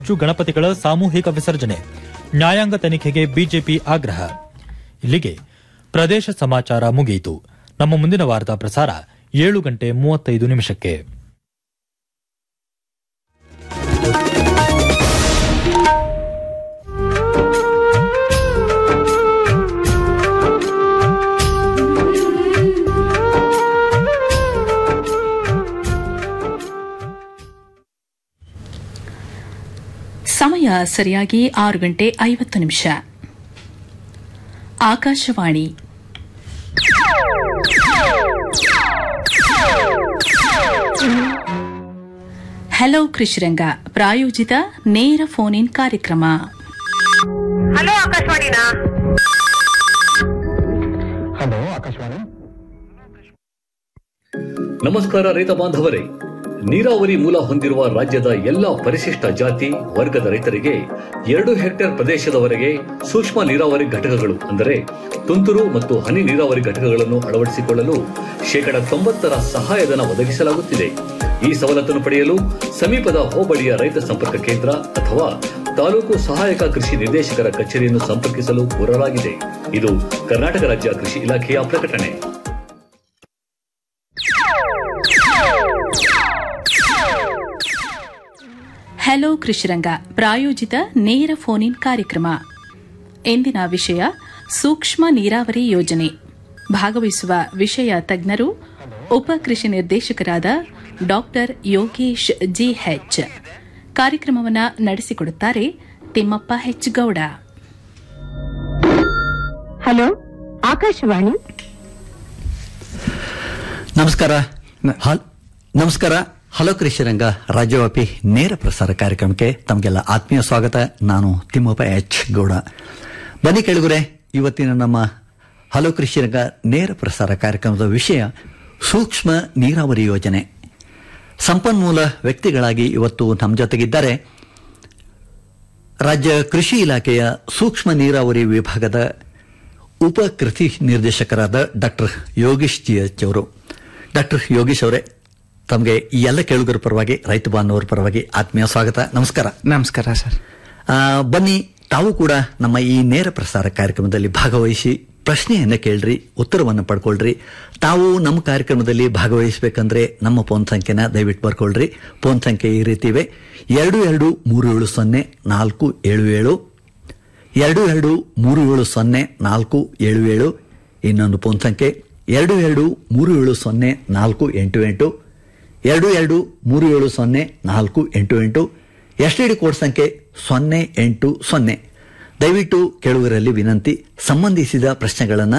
ಹೆಚ್ಚು ಗಣಪತಿಗಳ ಸಾಮೂಹಿಕ ವಿಸರ್ಜನೆ ನ್ಯಾಯಾಂಗ ತನಿಖೆಗೆ ಬಿಜೆಪಿ ಆಗ್ರಹ ಇಲ್ಲಿಗೆ ಪ್ರದೇಶ ಸಮಾಚಾರ ಮುಗಿಯಿತು ನಮ್ಮ ಮುಂದಿನ ವಾರ್ತಾ ಪ್ರಸಾರ ಏಳು ಗಂಟೆ ಮೂವತ್ತೈದು ನಿಮಿಷಕ್ಕೆ ಸಮಯ ಸರಿಯಾಗಿ ಆರು ಗಂಟೆ ಐವತ್ತು ನಿಮಿಷ ಆಕಾಶವಾಣಿ ಹಲೋ ಕೃಷಿರಂಗ ಪ್ರಾಯೋಜಿತ ನೇರ ಫೋನ್ ಇನ್ ಕಾರ್ಯಕ್ರಮ ಹಲೋ ಆಕಾಶವಾಣಿನಾ ಹಲೋ ಆಕಾಶವಾಣಿ ನಮಸ್ಕಾರ ರೈತ ಬಾಂಧವರೇ ನೀರಾವರಿ ಮೂಲ ಹೊಂದಿರುವ ರಾಜ್ಯದ ಎಲ್ಲ ಪರಿಶಿಷ್ಟ ಜಾತಿ ವರ್ಗದ ರೈತರಿಗೆ ಎರಡು ಹೆಕ್ಟೇರ್ ಪ್ರದೇಶದವರೆಗೆ ಸೂಕ್ಷ್ಮ ನೀರಾವರಿ ಘಟಕಗಳು ಅಂದರೆ ತುಂತುರು ಮತ್ತು ಹನಿ ನೀರಾವರಿ ಘಟಕಗಳನ್ನು ಅಳವಡಿಸಿಕೊಳ್ಳಲು ಶೇಕಡ ತೊಂಬತ್ತರ ಸಹಾಯಧನ ಒದಗಿಸಲಾಗುತ್ತಿದೆ ಈ ಸವಲತ್ತನ್ನು ಪಡೆಯಲು ಸಮೀಪದ ಹೋಬಳಿಯ ರೈತ ಸಂಪರ್ಕ ಕೇಂದ್ರ ಅಥವಾ ತಾಲೂಕು ಸಹಾಯಕ ಕೃಷಿ ನಿರ್ದೇಶಕರ ಕಚೇರಿಯನ್ನು ಸಂಪರ್ಕಿಸಲು ಕೋರಲಾಗಿದೆ ಇದು ಕರ್ನಾಟಕ ರಾಜ್ಯ ಕೃಷಿ ಇಲಾಖೆಯ ಪ್ರಕಟಣೆ ಹಲೋ ಕೃಷಿರಂಗ ಪ್ರಾಯೋಜಿತ ನೇರ ಫೋನ್ ಇನ್ ಕಾರ್ಯಕ್ರಮ ಎಂದಿನ ವಿಷಯ ಸೂಕ್ಷ್ಮ ನೀರಾವರಿ ಯೋಜನೆ ಭಾಗವಹಿಸುವ ವಿಷಯ ತಜ್ಞರು ಉಪ ಕೃಷಿ ನಿರ್ದೇಶಕರಾದ ಡಾಕ್ಟರ್ ಯೋಗೇಶ್ ಜಿಎಚ್ ಕಾರ್ಯಕ್ರಮವನ್ನು ನಡೆಸಿಕೊಡುತ್ತಾರೆ ತಿಮ್ಮಪ್ಪ ಹೆಚ್ ಗೌಡ ಹಲೋ ಆಕಾಶವಾಣಿ ನಮಸ್ಕಾರ ಹಲ್- ನಮಸ್ಕಾರ ಹಲೋ ಕೃಷಿರಂಗ ರಾಜ್ಯವ್ಯಾಪಿ ನೇರ ಪ್ರಸಾರ ಕಾರ್ಯಕ್ರಮಕ್ಕೆ ತಮಗೆಲ್ಲ ಆತ್ಮೀಯ ಸ್ವಾಗತ ನಾನು ತಿಮ್ಮಪ್ಪ ಎಚ್ ಗೌಡ ಬನ್ನಿ ಕೆಳಗುರೆ ಇವತ್ತಿನ ನಮ್ಮ ಹಲೋ ಕೃಷಿರಂಗ ನೇರ ಪ್ರಸಾರ ಕಾರ್ಯಕ್ರಮದ ವಿಷಯ ಸೂಕ್ಷ್ಮ ನೀರಾವರಿ ಯೋಜನೆ ಸಂಪನ್ಮೂಲ ವ್ಯಕ್ತಿಗಳಾಗಿ ಇವತ್ತು ನಮ್ಮ ಜೊತೆಗಿದ್ದಾರೆ ರಾಜ್ಯ ಕೃಷಿ ಇಲಾಖೆಯ ಸೂಕ್ಷ್ಮ ನೀರಾವರಿ ವಿಭಾಗದ ಉಪ ಕೃಷಿ ನಿರ್ದೇಶಕರಾದ ಡಾಕ್ಟರ್ ಯೋಗೀಶ್ ಜಿ ಎಚ್ ಅವರು ಡಾಕ್ಟರ್ ಯೋಗೀಶ್ ಅವರೇ ತಮಗೆ ಈ ಎಲ್ಲ ಕೇಳುಗರ ಪರವಾಗಿ ರೈತ ಬಾಂಧವರ ಪರವಾಗಿ ಆತ್ಮೀಯ ಸ್ವಾಗತ ನಮಸ್ಕಾರ ನಮಸ್ಕಾರ ಸರ್ ಆ, ಬನ್ನಿ ತಾವು ಕೂಡ ನಮ್ಮ ಈ ನೇರ ಪ್ರಸಾರ ಕಾರ್ಯಕ್ರಮದಲ್ಲಿ ಭಾಗವಹಿಸಿ ಪ್ರಶ್ನೆಯನ್ನ ಕೇಳ್ರಿ ಉತ್ತರವನ್ನು ಪಡ್ಕೊಳ್ರಿ ತಾವು ನಮ್ಮ ಕಾರ್ಯಕ್ರಮದಲ್ಲಿ ಭಾಗವಹಿಸಬೇಕಂದ್ರೆ ನಮ್ಮ ಫೋನ್ ಸಂಖ್ಯೆನ ದಯವಿಟ್ಟು ಬರ್ಕೊಳ್ರಿ ಫೋನ್ ಸಂಖ್ಯೆ ಈ ರೀತಿ ಇವೆ ಎರಡು ಎರಡು ಮೂರು ಏಳು ಸೊನ್ನೆ ನಾಲ್ಕು ಏಳು ಏಳು ಎರಡು ಎರಡು ಮೂರು ಏಳು ಸೊನ್ನೆ ನಾಲ್ಕು ಏಳು ಏಳು ಇನ್ನೊಂದು ಫೋನ್ ಸಂಖ್ಯೆ ಎರಡು ಎರಡು ಮೂರು ಏಳು ಸೊನ್ನೆ ನಾಲ್ಕು ಎಂಟು ಎಂಟು ಎರಡು ಎರಡು ಮೂರು ಏಳು ಸೊನ್ನೆ ನಾಲ್ಕು ಎಂಟು ಎಂಟು ಎಸ್ ಡಿ ಕೋಡ್ ಸಂಖ್ಯೆ ಸೊನ್ನೆ ಎಂಟು ಸೊನ್ನೆ ದಯವಿಟ್ಟು ಕೇಳುಗರಲ್ಲಿ ವಿನಂತಿ ಸಂಬಂಧಿಸಿದ ಪ್ರಶ್ನೆಗಳನ್ನು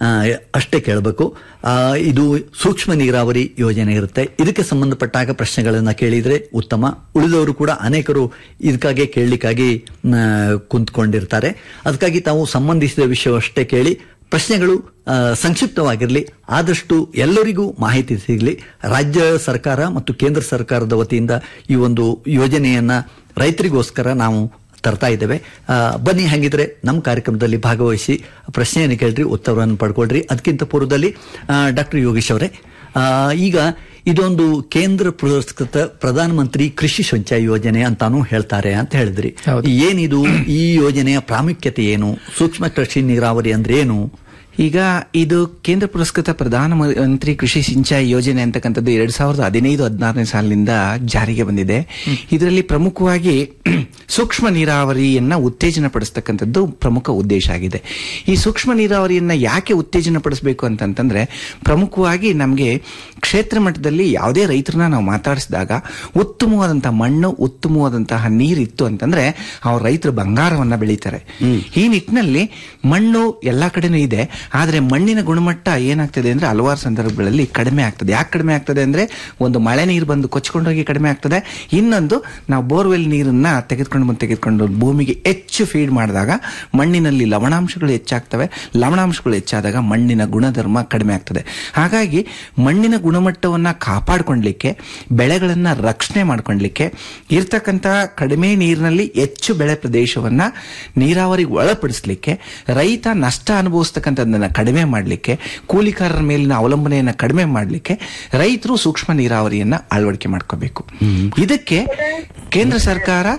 ಅಷ್ಟೇ ಕೇಳಬೇಕು ಆ, ಇದು ಸೂಕ್ಷ್ಮ ನೀರಾವರಿ ಯೋಜನೆ ಇರುತ್ತೆ ಇದಕ್ಕೆ ಸಂಬಂಧಪಟ್ಟಾಗ ಪ್ರಶ್ನೆಗಳನ್ನು ಕೇಳಿದರೆ ಉತ್ತಮ ಉಳಿದವರು ಕೂಡ ಅನೇಕರು ಇದಕ್ಕಾಗಿ ಕೇಳಲಿಕ್ಕಾಗಿ ಆ, ಕುಂತ್ಕೊಂಡಿರ್ತಾರೆ ಅದಕ್ಕಾಗಿ ತಾವು ಸಂಬಂಧಿಸಿದ ವಿಷಯವಷ್ಟೇ ಕೇಳಿ ಪ್ರಶ್ನೆಗಳು ಆ, ಸಂಕ್ಷಿಪ್ತವಾಗಿರಲಿ ಆದಷ್ಟು ಎಲ್ಲರಿಗೂ ಮಾಹಿತಿ ಸಿಗಲಿ ರಾಜ್ಯ ಸರ್ಕಾರ ಮತ್ತು ಕೇಂದ್ರ ಸರ್ಕಾರದ ವತಿಯಿಂದ ಈ ಒಂದು ಯೋಜನೆಯನ್ನ ರೈತರಿಗೋಸ್ಕರ ನಾವು ತರ್ತಾ ಇದ್ದೇವೆ ಆ, ಬನ್ನಿ ಹಾಗಿದ್ರೆ ನಮ್ಮ ಕಾರ್ಯಕ್ರಮದಲ್ಲಿ ಭಾಗವಹಿಸಿ ಪ್ರಶ್ನೆಯನ್ನು ಕೇಳ್ರಿ ಉತ್ತರವನ್ನು ಪಡ್ಕೊಳ್ರಿ ಅದಕ್ಕಿಂತ ಪೂರ್ವದಲ್ಲಿ ಡಾಕ್ಟರ್ ಯೋಗೇಶ್ ಅವರೇ ಆ, ಈಗ ಇದೊಂದು ಕೇಂದ್ರ ಪುರಸ್ಕೃತ ಪ್ರಧಾನಮಂತ್ರಿ ಕೃಷಿ ಸಿಂಚಾಯಿ ಯೋಜನೆ ಅಂತಾನು ಹೇಳ್ತಾರೆ ಅಂತ ಹೇಳಿದ್ರಿ ಹೌದು. ಏನಿದು ಈ ಯೋಜನೆಯ ಪ್ರಾಮುಖ್ಯತೆ ಏನು ಸೂಕ್ಷ್ಮ ಕೃಷಿ ನೀರಾವರಿ ಅಂದ್ರೆ ಏನು ಈಗ ಇದು ಕೇಂದ್ರ ಪುರಸ್ಕೃತ ಪ್ರಧಾನಮಂತ್ರಿ ಕೃಷಿ ಸಿಂಚಾಯಿ ಯೋಜನೆ ಅಂತಕ್ಕಂಥದ್ದು ಎರಡ್ ಸಾವಿರದ ಹದಿನೈದು ಹದಿನಾರನೇ ಸಾಲಿನಿಂದ ಜಾರಿಗೆ ಬಂದಿದೆ ಇದರಲ್ಲಿ ಪ್ರಮುಖವಾಗಿ ಸೂಕ್ಷ್ಮ ನೀರಾವರಿಯನ್ನ ಉತ್ತೇಜನ ಪಡಿಸ್ತಕ್ಕಂಥದ್ದು ಪ್ರಮುಖ ಉದ್ದೇಶ ಆಗಿದೆ ಈ ಸೂಕ್ಷ್ಮ ನೀರಾವರಿಯನ್ನ ಯಾಕೆ ಉತ್ತೇಜನ ಪಡಿಸಬೇಕು ಅಂತಂತಂದ್ರೆ ಪ್ರಮುಖವಾಗಿ ನಮಗೆ ಕ್ಷೇತ್ರ ಮಟ್ಟದಲ್ಲಿ ಯಾವುದೇ ರೈತರನ್ನ ನಾವು ಮಾತಾಡಿಸಿದಾಗ ಉತ್ತಮವಾದಂತಹ ಮಣ್ಣು ಉತ್ತಮವಾದಂತಹ ನೀರಿತ್ತು ಅಂತಂದ್ರೆ ಅವ್ರ ರೈತರು ಬಂಗಾರವನ್ನ ಬೆಳೀತಾರೆ ಈ ನಿಟ್ಟಿನಲ್ಲಿ ಮಣ್ಣು ಎಲ್ಲಾ ಕಡೆನೂ ಇದೆ ಆದ್ರೆ ಮಣ್ಣಿನ ಗುಣಮಟ್ಟ ಏನಾಗ್ತದೆ ಅಂದ್ರೆ ಹಲವಾರು ಸಂದರ್ಭಗಳಲ್ಲಿ ಕಡಿಮೆ ಆಗ್ತದೆ ಯಾಕೆ ಕಡಿಮೆ ಆಗ್ತದೆ ಅಂದ್ರೆ ಒಂದು ಮಳೆ ನೀರು ಬಂದು ಕೊಚ್ಕೊಂಡೋಗಿ ಕಡಿಮೆ ಆಗ್ತದೆ ಇನ್ನೊಂದು ನಾವು ಬೋರ್ವೆಲ್ ನೀರನ್ನ ತೆಗೆದುಕೊಂಡು ಬಂದು ತೆಗೆದುಕೊಂಡು ಭೂಮಿಗೆ ಹೆಚ್ಚು ಫೀಡ್ ಮಾಡಿದಾಗ ಮಣ್ಣಿನಲ್ಲಿ ಲವಣಾಂಶಗಳು ಹೆಚ್ಚಾಗ್ತವೆ ಲವಣಾಂಶಗಳು ಹೆಚ್ಚಾದಾಗ ಮಣ್ಣಿನ ಗುಣಧರ್ಮ ಕಡಿಮೆ ಆಗ್ತದೆ ಹಾಗಾಗಿ ಮಣ್ಣಿನ ಗುಣಮಟ್ಟವನ್ನ ಕಾಪಾಡಿಕೊಂಡ್ಲಿಕ್ಕೆ ಬೆಳೆಗಳನ್ನ ರಕ್ಷಣೆ ಮಾಡ್ಕೊಂಡ್ಲಿಕ್ಕೆ ಇರ್ತಕ್ಕಂಥ ಕಡಿಮೆ ನೀರಿನಲ್ಲಿ ಹೆಚ್ಚು ಬೆಳೆ ಪ್ರದೇಶವನ್ನ ನೀರಾವರಿಗೆ ಒಳಪಡಿಸಲಿಕ್ಕೆ ರೈತ ನಷ್ಟ ಅನುಭವಿಸ್ತಕ್ಕಂಥದ್ದನ್ನ ಕಡಿಮೆ ಮಾಡಲಿಕ್ಕೆ ಕೂಲಿಕಾರರ ಮೇಲಿನ ಅವಲಂಬನೆಯನ್ನ ಕಡಿಮೆ ಮಾಡಲಿಕ್ಕೆ ರೈತರು ಸೂಕ್ಷ್ಮ ನೀರಾವರಿಯನ್ನ ಅಳವಡಿಕೆ ಮಾಡ್ಕೋಬೇಕು ಇದಕ್ಕೆ ಕೇಂದ್ರ ಸರ್ಕಾರ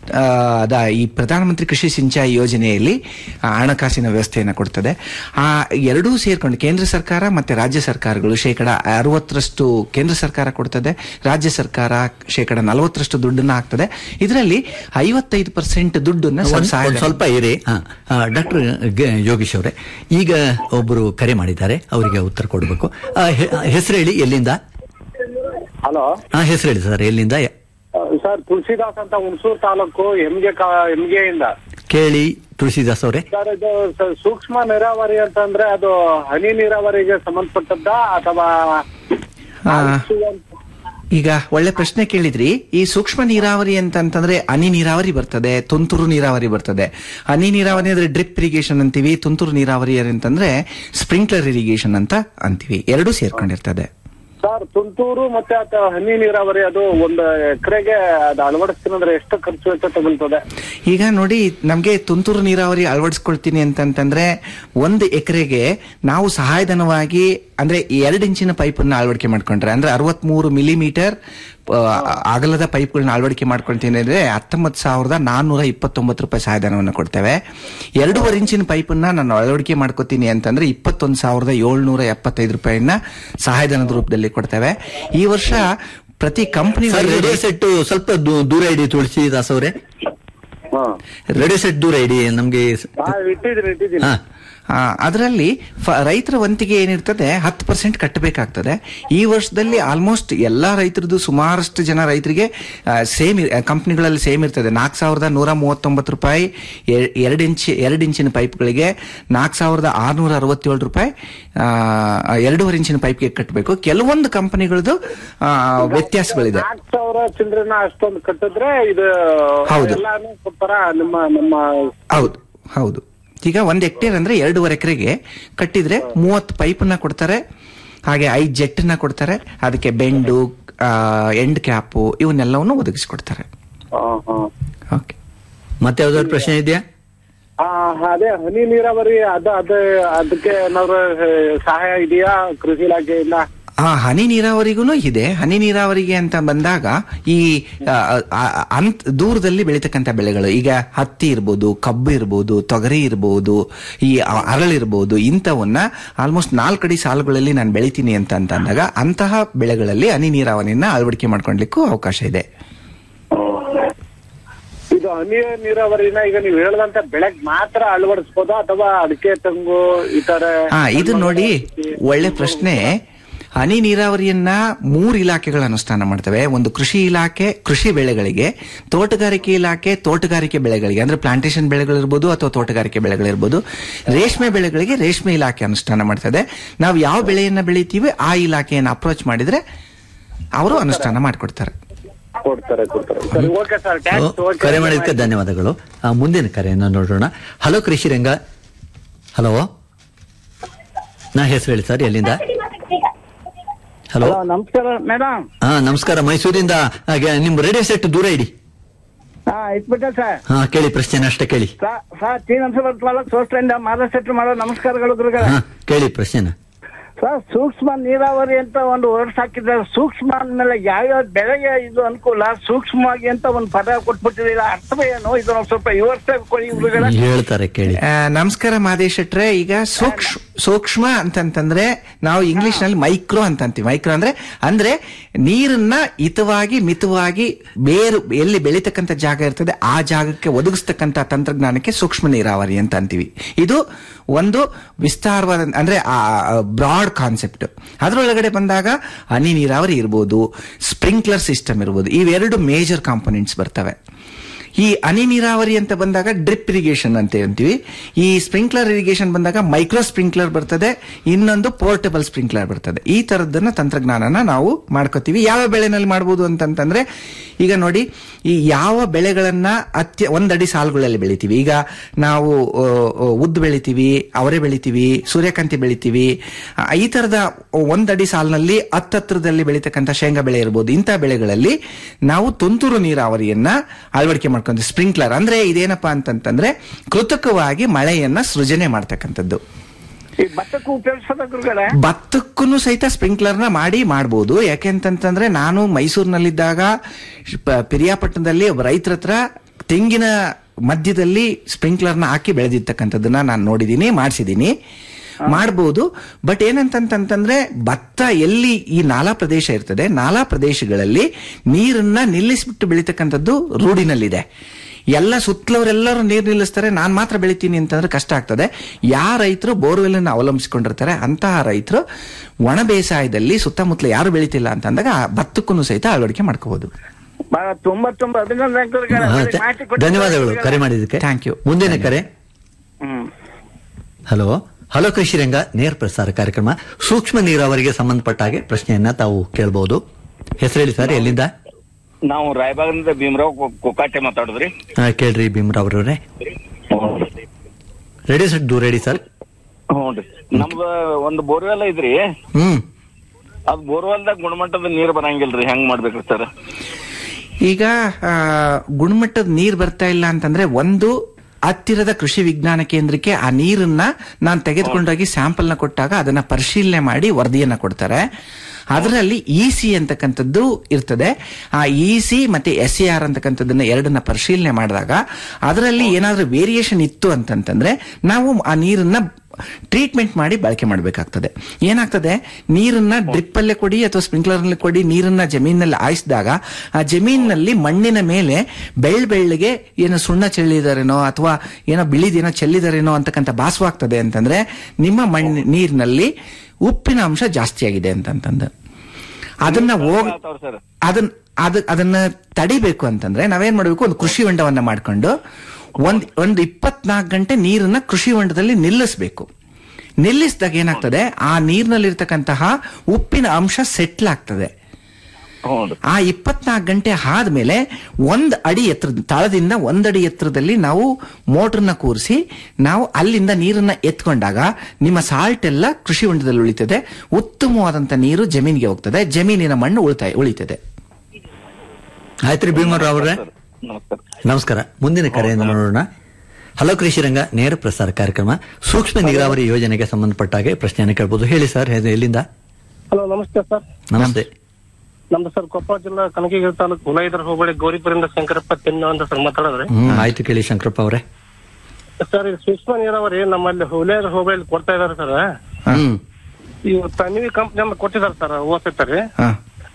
ಆ, ಅದ ಈ ಪ್ರಧಾನಮಂತ್ರಿ ಕೃಷಿ ಸಿಂಚಾಯಿ ಯೋಜನೆಯಲ್ಲಿ ಆ, ಹಣಕಾಸಿನ ವ್ಯವಸ್ಥೆಯನ್ನು ಕೊಡ್ತದೆ ಆ ಎರಡೂ ಸೇರ್ಕೊಂಡು ಕೇಂದ್ರ ಸರ್ಕಾರ ಮತ್ತೆ ರಾಜ್ಯ ಸರ್ಕಾರಗಳು ಶೇಕಡ ಅರವತ್ತರಷ್ಟು ಕೇಂದ್ರ ಸರ್ಕಾರ ಕೊಡ್ತದೆ ರಾಜ್ಯ ಸರ್ಕಾರ ಶೇಕಡ ನಲವತ್ತರಷ್ಟು ದುಡ್ಡನ್ನ ಹಾಕ್ತದೆ ಇದರಲ್ಲಿ ಐವತ್ತೈದು ಪರ್ಸೆಂಟ್ ದುಡ್ಡನ್ನ ಒಂದ್- ಒಂದ್ ಸಹಾಯಧನ- ಸ್ವಲ್ಪ ಇರಿ ಡಾಕ್ಟರ್ ಯೋಗೀಶ್ ಅವರೇ ಈಗ ಒಬ್ಬರು ಕರೆ ಮಾಡಿದ್ದಾರೆ ಅವರಿಗೆ ಉತ್ತರ ಕೊಡಬೇಕು ಹೆಸರು ಹೇಳಿ ಎಲ್ಲಿಂದ ಹಲೋ ಹಾ ಹೆಸರು ಹೇಳಿ ಸರ್ ಎಲ್ಲಿಂದ ಸರ್ ತುಳಸಿದಾಸ್ ಅಂತ ಹುಣಸೂರು ತಾಲೂಕು ಎಮ್ಗೆ ಎಮ್ಗೆ ಇಂದ ಕೇಳಿ ತುಳಸಿದಾಸ್ ಅವರೇ ಸರ್ ಇದು ಸ- ಸೂಕ್ಷ್ಮ ನೀರಾವರಿ ಅಂತಂದ್ರೆ ಅದು ಹನಿ ನೀರಾವರಿಗೆ ಸಂಬಂಧಪಟ್ಟದ್ದ ಅಥವಾ ಆ, ಈಗ ಒಳ್ಳೆ ಪ್ರಶ್ನೆ ಕೇಳಿದ್ರಿ ಈ ಸೂಕ್ಷ್ಮ ನೀರಾವರಿ ಅಂತಂತಂದ್ರೆ ಹನಿ ನೀರಾವರಿ ಬರ್ತದೆ ತುಂತುರು ನೀರಾವರಿ ಬರ್ತದೆ ಹನಿ ನೀರಾವರಿ ಅಂದ್ರೆ ಡ್ರಿಪ್ ಇರಿಗೇಷನ್ ಅಂತೀವಿ ತುಂತುರು ನೀರಾವರಿ ಅಂತಂದ್ರೆ ಸ್ಪ್ರಿಂಕ್ಲರ್ ಇರಿಗೇಷನ್ ಅಂತ ಅಂತೀವಿ ಎರಡೂ ಸೇರ್ಕೊಂಡಿರ್ತದೆ ಸರ್ ತುಂತೂರು ಮತ್ತೆ ಅಥವಾ ಹನಿ ನೀರಾವರಿ ಅದು ಒಂದು ಎಕರೆಗೆ ಅದು ಅಳವಡಿಸ್ತೀನಂದ್ರೆ ಎಷ್ಟು ಖರ್ಚು ವೆಚ್ಚ ತಗೊಳ್ತದೆ ಈಗ ನೋಡಿ ನಮ್ಗೆ ತುಂತುರು ನೀರಾವರಿ ಅಳವಡಿಸ್ಕೊಳ್ತೀನಿ ಅಂತಂತಂದ್ರೆ ಒಂದು ಎಕರೆಗೆ ನಾವು ಸಹಾಯಧನವಾಗಿ ಅಂದ್ರೆ ಎರಡು ಇಂಚಿನ ಪೈಪನ್ನ ಅಳವಡಿಕೆ ಮಾಡ್ಕೊಂಡ್ರೆ ಅಂದ್ರೆ ಅರವತ್ಮೂರು ಮಿಲಿಮೀಟರ್ ಅಗಲದ ಪೈಪ್ಗಳನ್ನ ಅಳವಡಿಕೆ ಮಾಡ್ಕೊಳ್ತೀನಿ ಅಂದ್ರೆ ಹತ್ತೊಂಬತ್ತು ಸಾವಿರದ ನಾನ್ನೂರ ಇಪ್ಪತ್ತೊಂಬತ್ತು ರೂಪಾಯಿ ಸಹಾಯಧನವನ್ನು ಕೊಡ್ತೇವೆ ಎರಡೂವರೆ ಇಂಚಿನ ಪೈಪನ್ನ ನಾನು ಅಳವಡಿಕೆ ಮಾಡ್ಕೋತೀನಿ ಅಂತಂದ್ರೆ ಇಪ್ಪತ್ತೊಂದು ಸಾವಿರದ ಏಳ್ನೂರ ಎಪ್ಪತ್ತೈದು ರೂಪಾಯಿನ ಸಹಾಯಧನದ ರೂಪದಲ್ಲಿ ಕೊಡ್ತೇವೆ ಈ ವರ್ಷ ಪ್ರತಿ ಕಂಪನಿ ಸರ್ ರೇಡಿಯೋ ಸೆಟ್ ಸ್ವಲ್ಪ ದೂ- ದೂರ ಇಡಿ ತುಳಸಿದಾಸ್ ಅವರೇ ಹಾ ರೇಡಿಯೋ ಸೆಟ್ ದೂರ ಇಡಿ ನಮ್ಗೆ ಹಾ, ಇಟ್ಟಿದ್ದೀನಿ ಇಟ್ಟಿದ್ದೀನಿ ಹಾ ಅದರಲ್ಲಿ ರೈತರ ವಂತಿಗೆ ಏನಿರ್ತದೆ ಹತ್ತು ಪರ್ಸೆಂಟ್ ಕಟ್ಟಬೇಕಾಗ್ತದೆ ಈ ವರ್ಷದಲ್ಲಿ ಆಲ್ಮೋಸ್ಟ್ ಎಲ್ಲಾ ರೈತರದ್ದು ಸುಮಾರಷ್ಟು ಜನ ರೈತರಿಗೆ ಸೇಮ್ ಕಂಪ್ನಿಗಳಲ್ಲಿ ಸೇಮ್ ಇರ್ತದೆ ನಾಲ್ಕು ಸಾವಿರದ ನೂರ ಮೂವತ್ತೊಂಬತ್ತು ರೂಪಾಯಿ ಎ- ಎರಡು ಇಂಚ್ ಎರಡು ಇಂಚಿನ ಪೈಪ್ಗಳಿಗೆ ನಾಲ್ಕು ಸಾವಿರದ ಆರ್ನೂರ ಅರವತ್ತೇಳು ರೂಪಾಯಿ ಆ, ಎರಡೂವರೆ ಇಂಚಿನ ಪೈಪ್ಗೆ ಕಟ್ಟಬೇಕು ಕೆಲವೊಂದು ಕಂಪನಿಗಳದ್ದು ಆ, ವ್ಯತ್ಯಾಸಗಳಿದೆ ನಾಲ್ಕು ಸಾವಿರ ಚಿಲ್ಡ್ರನ್ನ ಅಷ್ಟೊಂದು ಕಟ್ಟಿದ್ರೆ ಇದು ಹೌದು. ಎಲ್ಲಾನು ಕೊಡ್ತಾರ ನಿಮ್ಮ ನಮ್ಮ ಹೌದು ಹೌದು ಈಗ ಒಂದ್ ಹೆಕ್ಟೇರ್ ಅಂದ್ರೆ ಎರಡೂವರೆ ಎಕರೆಗೆ ಕಟ್ಟಿದ್ರೆ ಮೂವತ್ತು ಪೈಪನ್ನ ಕೊಡ್ತಾರೆ ಹಾಗೆ ಐದು ಜೆಟ್ಟನ್ನ ಕೊಡ್ತಾರೆ ಅದಕ್ಕೆ ಬೆಂಡು ಎಂಡ್ ಕ್ಯಾಪು ಇವನ್ನೆಲ್ಲವನ್ನು ಒದಗಿಸಿಕೊಡ್ತಾರೆ ಹಾ, ಹಾ. ಓಕೆ ಮತ್ತೆ ಯಾವ್ದಾದ್ರು ಪ್ರಶ್ನೆ ಇದೆಯಾ ಆ, ಅದೇ ಹನಿ ನೀರಾವರಿ ಅದ ಅದ ಅದಕ್ಕೆ ಏನಾದ್ರು ಆ, ಸಹಾಯ ಇದೆಯಾ ಕೃಷಿ ಇಲಾಖೆಯಿಂದ ಆ ಹನಿ ನೀರಾವರಿಗೂ ಇದೆ ಹನಿ ನೀರಾವರಿಗೆ ಅಂತ ಬಂದಾಗ ಈ ಆ, ಆ, ಅಂತ್ ದೂರದಲ್ಲಿ ಬೆಳೀತಕ್ಕಂಥ ಬೆಳೆಗಳು ಈಗ ಹತ್ತಿ ಇರ್ಬೋದು ಕಬ್ಬು ಇರ್ಬೋದು ತೊಗರಿ ಇರ್ಬೋದು ಈ ಅ- ಅರಳಿರ್ಬೋದು ಇಂಥವನ್ನ ಆಲ್ಮೋಸ್ಟ್ ನಾಲ್ಕಡಿ ಸಾಲುಗಳಲ್ಲಿ ನಾನು ಬೆಳಿತೀನಿ ಅಂತ ಅಂತ ಅಂದಾಗ ಅಂತಹ ಬೆಳೆಗಳಲ್ಲಿ ಹನಿ ನೀರಾವರಿಯನ್ನ ಅಳವಡಿಕೆ ಮಾಡ್ಕೊಳ್ಲಿಕ್ಕೂ ಅವಕಾಶ ಇದೆ ಇದು ಹನಿ ನೀರಾವರಿನ ಈಗ ನೀವು ಹೇಳದಂತ ಬೆಳೆಗ್ ಮಾತ್ರ ಅಳವಡಿಸಬಹುದಾ ಅಥವಾ ಅಡಿಕೆ ತೆಂಗು ಈ ತರ ಹಾ ಇದು ನೋಡಿ ಒಳ್ಳೆ ಪ್ರಶ್ನೆ ಹನಿ ನೀರಾವರಿಯನ್ನ ಮೂರು ಇಲಾಖೆಗಳು ಅನುಷ್ಠಾನ ಮಾಡ್ತವೆ ಒಂದು ಕೃಷಿ ಇಲಾಖೆ ಕೃಷಿ ಬೆಳೆಗಳಿಗೆ ತೋಟಗಾರಿಕೆ ಇಲಾಖೆ ತೋಟಗಾರಿಕೆ ಬೆಳೆಗಳಿಗೆ ಅಂದ್ರೆ ಪ್ಲಾಂಟೇಶನ್ ಬೆಳೆಗಳಿರ್ಬೋದು ಅಥವಾ ತೋಟಗಾರಿಕೆ ಬೆಳೆಗಳಿರ್ಬೋದು ರೇಷ್ಮೆ ಬೆಳೆಗಳಿಗೆ ರೇಷ್ಮೆ ಇಲಾಖೆ ಅನುಷ್ಠಾನ ಮಾಡ್ತದೆ ನಾವು ಯಾವ ಬೆಳೆಯನ್ನ ಬೆಳಿತೀವಿ ಆ ಇಲಾಖೆಯನ್ನು ಅಪ್ರೋಚ್ ಮಾಡಿದ್ರೆ ಅವರು ಅನುಷ್ಠಾನ ಮಾಡಿಕೊಡ್ತಾರೆ ಕೊಡ್ತಾರೆ ಕೊಡ್ತಾರೆ ಸರಿ ಓಕೆ ಸರ್ ಟ್ಯಾಕ್ಸ್ ಓ, ಕರೆ ಮಾಡಿದ್ದಕ್ಕೆ ಧನ್ಯವಾದಗಳು ಆ, ಮುಂದಿನ ಕರೆಯನ್ನು ನೋಡೋಣ ಹಲೋ ಕೃಷಿ ರಂಗ ಹಲೋ ನಾ ಹೆಸರು ಹೇಳಿ ಸರ್ ಎಲ್ಲಿಂದ ಹಲೋ ನಮಸ್ಕಾರ ಮೇಡಮ್ ಹಾ ನಮಸ್ಕಾರ ಮೈಸೂರಿಂದ ಹಾಗೆ ನಿಮ್ ರೇಡಿಯೋ ಸೆಟ್ ದೂರ ಇಡಿ ಹಾ ಇಟ್ಬಿಟ್ಟೆ ಸರ್ ಹಾ ಕೇಳಿ ಪ್ರಶ್ನೆ ಅಷ್ಟೇ ಕೇಳಿ ಸರ್ ಟಿ ನರಸಿಂಹ ತಾಲೂಕ್ ಸೋಸ್ಟ್ರಿಂದ ಮಾದಶೆಟ್ರು ಮಾಡೋ ನಮಸ್ಕಾರಗಳು ಗುರುಗಳ ಹಾ ಕೇಳಿ ಪ್ರಶ್ನೆನ ಸರ್ ಸೂಕ್ಷ್ಮ ನೀರಾವರಿ ಅಂತ ಒಂದು ವರ್ಡ್ಸ್ ಹಾಕಿದ್ದಾರೆ ಸೂಕ್ಷ್ಮ ಅಂದ್ಮೇಲೆ ಯಾವ್ಯಾವ ಬೆಳೆಗೆ ಇದು ಅನುಕೂಲ ಸೂಕ್ಷ್ಮವಾಗಿ ಅಂತ ಒಂದು ಪದ ಕೊಟ್ಬಿಟ್ಟಿದ್ದೀರಾ ಅರ್ಥವೇನು ಇದು ಒಂದ್ ಸ್ವಲ್ಪ ವಿವರಿಸ್ತಾ ಕೊಡಿ ಗುರುಗಳ ಹೇಳ್ತಾರೆ ಕೇಳಿ ಆ, ನಮಸ್ಕಾರ ಮಾದೇಶ್ ಶೆಟ್ರೆ ಈಗ ಸೂಕ್ಷ್ಮ ಸೂಕ್ಷ್ಮ ಅಂತಂತಂದ್ರೆ ನಾವು ಇಂಗ್ಲಿಷ್ ನಲ್ಲಿ ಮೈಕ್ರೋ ಅಂತ ಅಂತೀವಿ ಮೈಕ್ರೋ ಅಂದ್ರೆ ಅಂದ್ರೆ ನೀರನ್ನ ಹಿತವಾಗಿ ಮಿತವಾಗಿ ಬೇರು ಎಲ್ಲಿ ಬೆಳೀತಕ್ಕಂಥ ಜಾಗ ಇರ್ತದೆ ಆ ಜಾಗಕ್ಕೆ ಒದಗಿಸ್ತಕ್ಕಂಥ ತಂತ್ರಜ್ಞಾನಕ್ಕೆ ಸೂಕ್ಷ್ಮ ನೀರಾವರಿ ಅಂತ ಅಂತೀವಿ ಇದು ಒಂದು ವಿಸ್ತಾರವಾದ ಅಂದ್ರೆ ಬ್ರಾಡ್ ಕಾನ್ಸೆಪ್ಟ್ ಅದರೊಳಗಡೆ ಬಂದಾಗ ಹನಿ ನೀರಾವರಿ ಇರ್ಬೋದು ಸ್ಪ್ರಿಂಕ್ಲರ್ ಸಿಸ್ಟಮ್ ಇರ್ಬೋದು ಇವೆರಡು ಮೇಜರ್ ಕಾಂಪೊನೆಂಟ್ಸ್ ಬರ್ತವೆ ಈ ಹನಿ ನೀರಾವರಿ ಅಂತ ಬಂದಾಗ ಡ್ರಿಪ್ ಇರಿಗೇಷನ್ ಅಂತ ಅಂತೀವಿ ಈ ಸ್ಪ್ರಿಂಕ್ಲರ್ ಇರಿಗೇಷನ್ ಬಂದಾಗ ಮೈಕ್ರೋ ಸ್ಪ್ರಿಂಕ್ಲರ್ ಬರ್ತದೆ ಇನ್ನೊಂದು ಪೋರ್ಟಬಲ್ ಸ್ಪ್ರಿಂಕ್ಲರ್ ಬರ್ತದೆ ಈ ತರದನ್ನ ತಂತ್ರಜ್ಞಾನನ ನಾವು ಮಾಡ್ಕೋತೀವಿ ಯಾವ ಬೆಳೆನಲ್ಲಿ ಮಾಡ್ಬೋದು ಅಂತಂತಂದ್ರೆ ಈಗ ನೋಡಿ ಈ ಯಾವ ಬೆಳೆಗಳನ್ನ ಅತ್ಯ ಒಂದಡಿ ಸಾಲುಗಳಲ್ಲಿ ಬೆಳಿತೀವಿ ಈಗ ನಾವು ಆ, ಆ, ಉದ್ದು ಬೆಳಿತೀವಿ ಅವರೆ ಬೆಳಿತೀವಿ ಸೂರ್ಯಕಾಂತಿ ಬೆಳಿತೀವಿ ಆ, ಈ ತರದ ಒಂದಡಿ ಸಾಲಿನಲ್ಲಿ ಹತ್ತತ್ರದಲ್ಲಿ ಬೆಳೀತಕ್ಕಂಥ ಶೇಂಗಾ ಬೆಳೆ ಇರ್ಬೋದು ಇಂಥ ಬೆಳೆಗಳಲ್ಲಿ ನಾವು ತುಂತುರು ನೀರಾವರಿಯನ್ನ ಅಳವಡಿಕೆ ಮಾಡ್ಕೊಂತೀವಿ ಸ್ಪ್ರಿಂಕ್ಲರ್ ಅಂದ್ರೆ ಇದೇನಪ್ಪಾ ಅಂತಂತಂದ್ರೆ ಕೃತಕವಾಗಿ ಮಳೆಯನ್ನ ಸೃಜನೆ ಮಾಡ್ತಕ್ಕಂಥದ್ದು ಈ ಭತ್ತಕ್ಕೂ ಉಪಯೋಗಿಸೋದ ಗುರುಗಳೇ ಭತ್ತಕ್ಕೂ ಸಹಿತ ಸ್ಪ್ರಿಂಕ್ಲರ್ನ ಮಾಡಿ ಮಾಡ್ಬೋದು ಯಾಕೆಂತಂತಂದ್ರೆ ನಾನು ಮೈಸೂರಿನಲ್ಲಿದ್ದಾಗ ಪ- ಪಿರಿಯಾಪಟ್ಟಣದಲ್ಲಿ ಒಬ್ಬ ರೈತರ ಹತ್ರ ತೆಂಗಿನ ಮಧ್ಯದಲ್ಲಿ ಸ್ಪ್ರಿಂಕ್ಲರ್ನ ಹಾಕಿ ಬೆಳೆದಿರ್ತಕ್ಕಂಥದ್ದನ್ನ ನಾನು ನೋಡಿದ್ದೀನಿ ಮಾಡಿಸಿದ್ದೀನಿ ಮಾಡಬಹುದು ಬಟ್ ಏನಂತಂತಂದ್ರೆ ಭತ್ತ ಎಲ್ಲಿ ಈ ನಾಲಾ ಪ್ರದೇಶ ಇರ್ತದೆ ನಾಲಾ ಪ್ರದೇಶಗಳಲ್ಲಿ ನೀರನ್ನ ನಿಲ್ಲಿಸ್ಬಿಟ್ಟು ಬೆಳೀತಕ್ಕಂಥದ್ದು ರೂಢಿನಲ್ಲಿದೆ ಎಲ್ಲ ಸುತ್ತಲವರೆಲ್ಲರೂ ನೀರು ನಿಲ್ಲಿಸ್ತಾರೆ ನಾನು ಮಾತ್ರ ಬೆಳಿತೀನಿ ಅಂತಂದ್ರೆ ಕಷ್ಟ ಆಗ್ತದೆ ಯಾವ ರೈತರು ಬೋರ್ವೆಲ್ ಅನ್ನು ಅವಲಂಬಿಸಿಕೊಂಡಿರ್ತಾರೆ ಅಂತಹ ರೈತರು ಒಣ ಬೇಸಾಯದಲ್ಲಿ ಸುತ್ತಮುತ್ತಲ ಯಾರು ಬೆಳಿತಿಲ್ಲ ಅಂತಂದಾಗ ಆ ಭತ್ತಕ್ಕೂ ಸಹಿತ ಅಳವಡಿಕೆ ಮಾಡ್ಕೋಬಹುದು ಬಹಳ ತುಂಬಾ ತುಂಬಾ ಅಭಿನಂದನೆಗಳು ಹಾ, ಥ- ಧನ್ಯವಾದಗಳು ಕರೆ ಮಾಡಿದ್ದಕ್ಕೆ Thank you. ಮುಂದಿನ ಕರೆ ಹ್ಮ್ ಹಲೋ ಹಲೋ ಕೃಷಿ ರಂಗ ನೇರ ಪ್ರಸಾರ ಕಾರ್ಯಕ್ರಮ ಸೂಕ್ಷ್ಮ ನೀರಾವರಿಗೆ ಸಂಬಂಧಪಟ್ಟ ಹಾಗೆ ಪ್ರಶ್ನೆಯನ್ನ ತಾವು ಕೇಳಬಹುದು ಹೆಸರು ಹೇಳಿ ಸರ್ ಎಲ್ಲಿಂದ ನಾವು ರಾಯಬಾಗದಿಂದ ಭೀಮರಾವ್ ಕೊ- ಕೊಕ್ಕಾಟೆ ಮಾತಾಡುದ್ರಿ ಆ, ಕೇಳ್ರಿ ಭೀಮರಾವ್ ಅವರೇ ರೆಡಿ ಸರ್ ದೂರ ರೆಡಿ ಸರ್ ಹ್ಞೂನ್ರಿ ನಮ್ದು ಒಂದು ಬೋರ್ವೆಲ್ ಐತ್ರಿ ಹ್ಮ್ ಅದ್ ಬೋರ್ವೆಲ್ದಾಗ ಗುಣಮಟ್ಟದ ನೀರ್ ಬರಂಗಿಲ್ರಿ ಹೆಂಗ್ ಮಾಡ್ಬೇಕ್ರಿ ಸರ್ ಈಗ ಆ, ಗುಣಮಟ್ಟದ ನೀರು ಬರ್ತಾ ಇಲ್ಲ ಅಂತಂದ್ರೆ ಒಂದು ಹತ್ತಿರದ ಕೃಷಿ ವಿಜ್ಞಾನ ಕೇಂದ್ರಕ್ಕೆ ಆ ನೀರನ್ನ ನಾನು ತೆಗೆದುಕೊಂಡೋಗಿ ಸ್ಯಾಂಪಲ್ ನ ಕೊಟ್ಟಾಗ ಅದನ್ನ ಪರಿಶೀಲನೆ ಮಾಡಿ ವರದಿಯನ್ನ ಕೊಡ್ತಾರೆ ಅದರಲ್ಲಿ ಇ ಸಿ ಅಂತಕ್ಕಂಥದ್ದು ಇರ್ತದೆ ಆ ಇ ಸಿ ಮತ್ತೆ ಎಸ್ ಸಿ ಆರ್ ಅಂತಕ್ಕಂಥದ್ದನ್ನ ಎರಡನ್ನ ಪರಿಶೀಲನೆ ಮಾಡಿದಾಗ ಅದರಲ್ಲಿ ಏನಾದ್ರೂ ವೇರಿಯೇಷನ್ ಇತ್ತು ಅಂತಂತಂದ್ರೆ ನಾವು ಆ ನೀರನ್ನ ಟ್ರೀಟ್ಮೆಂಟ್ ಮಾಡಿ ಬಳಕೆ ಮಾಡಬೇಕಾಗ್ತದೆ ಏನಾಗ್ತದೆ ನೀರನ್ನ ಡ್ರಿಪ್ ಅಲ್ಲೇ ಕೊಡಿ ಅಥವಾ ಸ್ಪ್ರಿಂಕ್ಲರ್ ನಲ್ಲಿ ಕೊಡಿ ನೀರನ್ನ ಜಮೀನಲ್ಲಿ ಆಯಿಸಿದಾಗ ಆ ಜಮೀನಿನಲ್ಲಿ ಮಣ್ಣಿನ ಮೇಲೆ ಬೆಳ್ಳ ಬೆಳ್ಳಗೆ ಏನೋ ಸುಣ್ಣ ಚೆಲ್ಲಿದಾರೇನೋ ಅಥವಾ ಏನೋ ಬಿಳಿದೇನೋ ಚೆಲ್ಲಿದಾರೇನೋ ಅಂತಕ್ಕಂಥ ಭಾಸವಾಗ್ತದೆ ಅಂತಂದ್ರೆ ನಿಮ್ಮ ಮಣ್ಣು ನೀರಿನಲ್ಲಿ ಉಪ್ಪಿನ ಅಂಶ ಜಾಸ್ತಿ ಆಗಿದೆ ಅಂತಂತಂದು ಅದನ್ನ ಹೋಗ್ ಸರ್ ಅದನ್ನ ಅದ ಅದನ್ನ ತಡಿಬೇಕು ಅಂತಂದ್ರೆ ನಾವೇನ್ ಮಾಡ್ಬೇಕು ಒಂದು ಕೃಷಿ ಹೊಂಡವನ್ನ ಮಾಡ್ಕೊಂಡು ಒಂದ್ ಒಂದು ಇಪ್ಪತ್ನಾಲ್ಕು ಗಂಟೆ ನೀರನ್ನ ಕೃಷಿ ಹೊಂಡದಲ್ಲಿ ನಿಲ್ಲಿಸಬೇಕು ನಿಲ್ಲಿಸಿದಾಗ ಏನಾಗ್ತದೆ ಆ ನೀರಿನಲ್ಲಿರ್ತಕ್ಕಂತಹ ಉಪ್ಪಿನ ಅಂಶ ಸೆಟ್ಲ್ ಆಗ್ತದೆ ಹ್ಞೂ ಆ ಇಪ್ಪತ್ನಾಲ್ಕು ಗಂಟೆ ಆದ್ಮೇಲೆ ಒಂದ್ ಅಡಿ ಎತ್ತರ ತಳದಿಂದ ಒಂದಡಿ ಎತ್ತರದಲ್ಲಿ ನಾವು ಮೋಟರ್ನ ಕೂರಿಸಿ ನಾವು ಅಲ್ಲಿಂದ ನೀರನ್ನ ಎತ್ಕೊಂಡಾಗ ನಿಮ್ಮ ಸಾಲ್ಟ್ ಎಲ್ಲ ಕೃಷಿ ಹೊಂಡದಲ್ಲಿ ಉಳಿತದೆ ಉತ್ತಮವಾದಂತ ನೀರು ಜಮೀನಿಗೆ ಹೋಗ್ತದೆ ಜಮೀನಿನ ಮಣ್ಣು ಉಳಿತಾಯ ಉಳಿತದೆ ಆಯ್ತ್ರಿ ಭೀಮರಾವ್ ಅವರೇ ನಮಸ್ಕಾರ ನಮಸ್ಕಾರ ಮುಂದಿನ ಕರೆಯನ್ನು ನೋಡೋಣ ಹಲೋ ಕೃಷಿ ರಂಗ ನೇರ ಪ್ರಸಾರ ಕಾರ್ಯಕ್ರಮ ಸೂಕ್ಷ್ಮ ನೀರಾವರಿ ಯೋಜನೆಗೆ ಸಂಬಂಧಪಟ್ಟ ಹಾಗೆ ಪ್ರಶ್ನೆಯನ್ನು ಕೇಳಬಹುದು ಹೇಳಿ ಸರ್ ಎಲ್ಲಿಂದ ಹಲೋ ನಮಸ್ತೆ ಸರ್ ನಮಸ್ತೆ ನಮ್ದು ಸರ್ ಕೊಪ್ಪಳ ಜಿಲ್ಲಾ ಕನಕಗಿರಿ ತಾಲೂಕು ಹುಲೈದರ ಹೋಬಳಿ ಗೌರಿಪುರಿಂದ ಶಂಕರಪ್ಪ ತಿನ್ನ ಅಂತ ಸರ್ ಮಾತಾಡಿದ್ರಿ ಹ್ಮ್ ಆಯ್ತು ಕೇಳಿ ಶಂಕರಪ್ಪ ಅವರೇ ಸರ್ ಇದು ಸೂಕ್ಷ್ಮ ನೀರಾವರಿ ನಮ್ಮಲ್ಲಿ ಹುಲೈದರ ಹೋಬಳಿ ಕೊಡ್ತಾ ಇದಾರೆ ಸರ್ ಹ್ಮ್ ಇವು ತನ್ವಿ ಕಂಪ್ನಿ ಅಂತ ಕೊಟ್ಟಿದ್ದಾರೆ ಸರ್ ಓದ್ತಾರೆ ಹಾ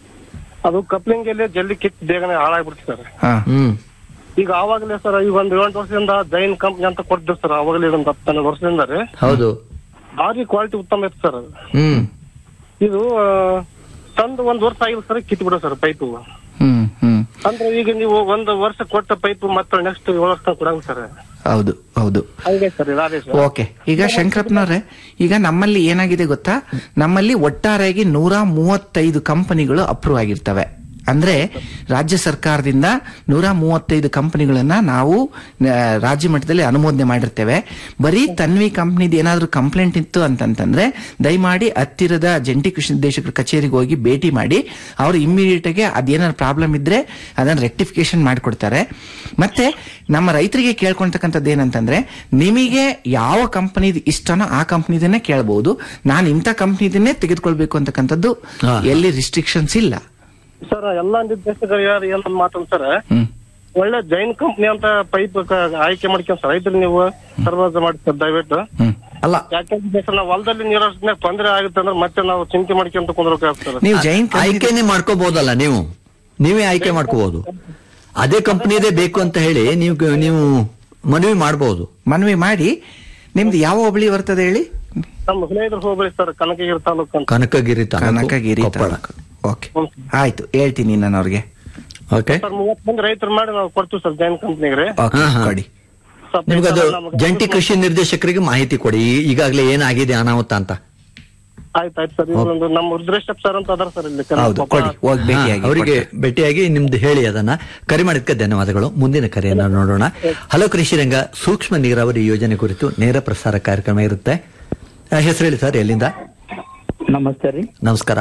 ಅದು ಕಪ್ಲಿಂಗ್ ಅಲ್ಲಿ ಜಲ್ದಿ ಕಿತ್ ಬೇಗನೆ ಹಾಳಾಗ್ಬಿಡ್ತು ಸರ್ ಹಾ ಹ್ಮ್ ಈಗ ಆವಾಗಲೇ ಸರ್ ಈಗ ಒಂದು ಏಳು ವರ್ಷದಿಂದ ಜೈನ್ ಕಂಪ್ನಿ ಅಂತ ಕೊಟ್ಟಿದ್ರು ಸರ್ ಅವಾಗಲೇ ಒಂದು ಹತ್ತು ಹನ್ನೆರಡು ವರ್ಷದಿಂದ ರೀ ಹೌದು ಭಾರಿ ಕ್ವಾಲಿಟಿ ಉತ್ತಮ ಇತ್ತು ಸರ್ ಹ್ಮ್ ಇದು ಆ, ತಂದು ಒಂದ್ ವರ್ಷ ಆಗಿಲ್ಲ ಸರ್ ಕಿತ್ ಬಿಡೋ ಸರ್ ಪೈಪು ಹ್ಮ್ ಹ್ಮ್ ಅಂದ್ರೆ ಈಗ ನೀವು ಒಂದು ವರ್ಷ ಕೊಟ್ಟ ಪೈಪ್ ಮತ್ತೆ ನೆಕ್ಸ್ಟ್ ಏಳು ವರ್ಷ ಕೊಡಂಗ್ ಸರ್ ಹೌದು ಹೌದು ಹಂಗೆ ಸರ್ ಇದಾದೆ ಸರ್ ಓಕೆ ಈಗ ಶಂಕರಪ್ಪನವ್ರೆ ಈಗ ನಮ್ಮಲ್ಲಿ ಏನಾಗಿದೆ ಗೊತ್ತಾ ನಮ್ಮಲ್ಲಿ ಒಟ್ಟಾರೆಯಾಗಿ ನೂರ ಮೂವತ್ತೈದು ಕಂಪನಿಗಳು ಅಪ್ರೂವ್ ಆಗಿರ್ತವೆ ಅಂದ್ರೆ ರಾಜ್ಯ ಸರ್ಕಾರದಿಂದ ನೂರ ಮೂವತ್ತೈದು ಕಂಪನಿಗಳನ್ನ ನಾವು ಆ, ರಾಜ್ಯ ಮಟ್ಟದಲ್ಲಿ ಅನುಮೋದನೆ ಮಾಡಿರ್ತೇವೆ ಬರೀ ತನ್ವಿ ಕಂಪ್ನಿದ್ ಏನಾದ್ರೂ ಕಂಪ್ಲೇಂಟ್ ಇತ್ತು ಅಂತಂತಂದ್ರೆ ದಯಮಾಡಿ ಹತ್ತಿರದ ಜಂಟಿ ಕೃಷಿ ನಿರ್ದೇಶಕರ ಕಚೇರಿಗೆ ಹೋಗಿ ಭೇಟಿ ಮಾಡಿ ಅವರು ಇಮ್ಮಿಡಿಯೇಟ್ ಆಗಿ ಅದೇನಾದ್ರು ಪ್ರಾಬ್ಲಮ್ ಇದ್ರೆ ಅದನ್ನ ರೆಕ್ಟಿಫಿಕೇಶನ್ ಮಾಡಿಕೊಡ್ತಾರೆ ಮತ್ತೆ ನಮ್ಮ ರೈತರಿಗೆ ಕೇಳ್ಕೊಳ್ತಕ್ಕಂಥದ್ದು ಏನಂತಂದ್ರೆ ನಿಮಗೆ ಯಾವ ಕಂಪನಿದು ಇಷ್ಟನೋ ಆ ಕಂಪನಿದನ್ನೇ ಕೇಳಬಹುದು ನಾನು ಇಂಥ ಕಂಪನಿದನ್ನೇ ತೆಗೆದುಕೊಳ್ಬೇಕು ಅಂತಕ್ಕಂಥದ್ದು ಹಾ. ಎಲ್ಲಿ ರಿಸ್ಟ್ರಿಕ್ಷನ್ಸ್ ಇಲ್ಲ ಸರ್ ಎಲ್ಲಾ ನಿರ್ದೇಶಕರು ಯಾರು ಏನ್ ಮಾತಂತ ಸರ್ ಹ್ಮ್ ಒಳ್ಳೆ ಜೈನ್ ಕಂಪ್ನಿ ಅಂತ ಪೈಪ್ ಆಯ್ಕೆ ಮಾಡ್ಕೊಂಡ್ ಸರ್ ರೈತರು ನೀವು ಸರ್ವಾಸ ಮಾಡಿ ಸರ್ ದಯವಿಟ್ಟು ಹ್ಮ್ ಅಲ್ಲ ಯಾಕಂದ್ರೆ ಸರ್ ನಾವು ಹೊಲದಲ್ಲಿ ನೀರು ತೊಂದರೆ ಆಗುತ್ತೆ ಅಂದ್ರೆ ಮತ್ತೆ ನಾವು ಚಿಂತೆ ಮಾಡ್ಕೊಂತ ಕುಂದ್ರಬೇಕಾಗ್ತದೆ ಸರ್ ನೀವು ಜೈನ್ ಕಂಪನಿ ಆಯ್ಕೆನೆ ಮಾಡ್ಕೋಬಹುದಲ್ಲ ನೀವು ನೀವೇ ಆಯ್ಕೆ ಮಾಡ್ಕೋಬಹುದು ಅದೇ ಕಂಪನಿದೇ ಬೇಕು ಅಂತ ಹೇಳಿ ನೀವು ನೀವು ಮನವಿ ಮಾಡಬಹುದು ಮನವಿ ಮಾಡಿ ನಿಮ್ದು ಯಾವ ಹೋಬಳಿ ಬರ್ತದೆ ಹೇಳಿ ನಮ್ಮ ಹುಲಿಯದ್ರ ಹೋಗ್ಬೇಡಿ ಸರ್ ಕನಕಗಿರಿ ತಾಲೂಕು ಅಂತ ಕನಕಗಿರಿ ತಾಲೂಕು, ಕನಕಗಿರಿ ಕೊಪ್ಪಳ ತಾಲೂಕು ಓಕೆ ಆಯ್ತು ಹೇಳ್ತೀನಿ ನಾನು ಅವ್ರಿಗೆ ಓಕೆ ಸರ್ ಮೂವತ್ತು ಮಂದಿ ರೈತರು ಮಾಡಿ ನಾವು ಕೊಡ್ತೀವಿ ಸರ್ ಜೈನ್ ಕಂಪ್ನಿಗೆ ರೀ ಓಕೆ ಹಾ, ಹಾ. ಕೊಡಿ ಸ್ವಲ್ಪ ನಿಮ್ಗದು ಸರ್ ನಮ್ಗೆ ಜಂಟಿ ಕೃಷಿ ನಿರ್ದೇಶಕರಿಗೆ ಮಾಹಿತಿ ಕೊಡಿ ಈ- ಈಗಾಗಲೇ ಏನಾಗಿದೆ ಅನಾಹುತ ಅಂತ ಆಯ್ತು ಆಯ್ತು ಸರ್ ಇವೊಂದು ನಮ್ಮ ರುದ್ರೇಶಪ್ ಸರ್ ಅಂತ ಅದಾರ ಸರ್ ಇಲ್ಲಿ ಹೌದು ಕೊಪ್ಪಳ. ಕೊಡಿ ಹೋಗಿ ಭೇಟಿಯಾಗಿ ಹಾ, ಅವರಿಗೆ ಕೊಡ್ತಾರೆ. ಭೇಟಿಯಾಗಿ ನಿಮ್ದು ಹೇಳಿ ಅದನ್ನ ಕರೆ ಮಾಡಿದ್ಕೆ ಧನ್ಯವಾದಗಳು ಮುಂದಿನ ಕರೆಯನ್ನ ನೋಡೋಣ ಹಲೋ ಕೃಷಿ ರಂಗ ಸೂಕ್ಷ್ಮ ನೀರಾವರಿ ಯೋಜನೆ ಕುರಿತು ನೇರ ಪ್ರಸಾರ ಕಾರ್ಯಕ್ರಮ ಇರುತ್ತೆ ಆ, ಹೆಸರು ಹೇಳಿ ಸರ್ ಎಲ್ಲಿಂದ ನಮಸ್ತೆ ರೀ ನಮಸ್ಕಾರ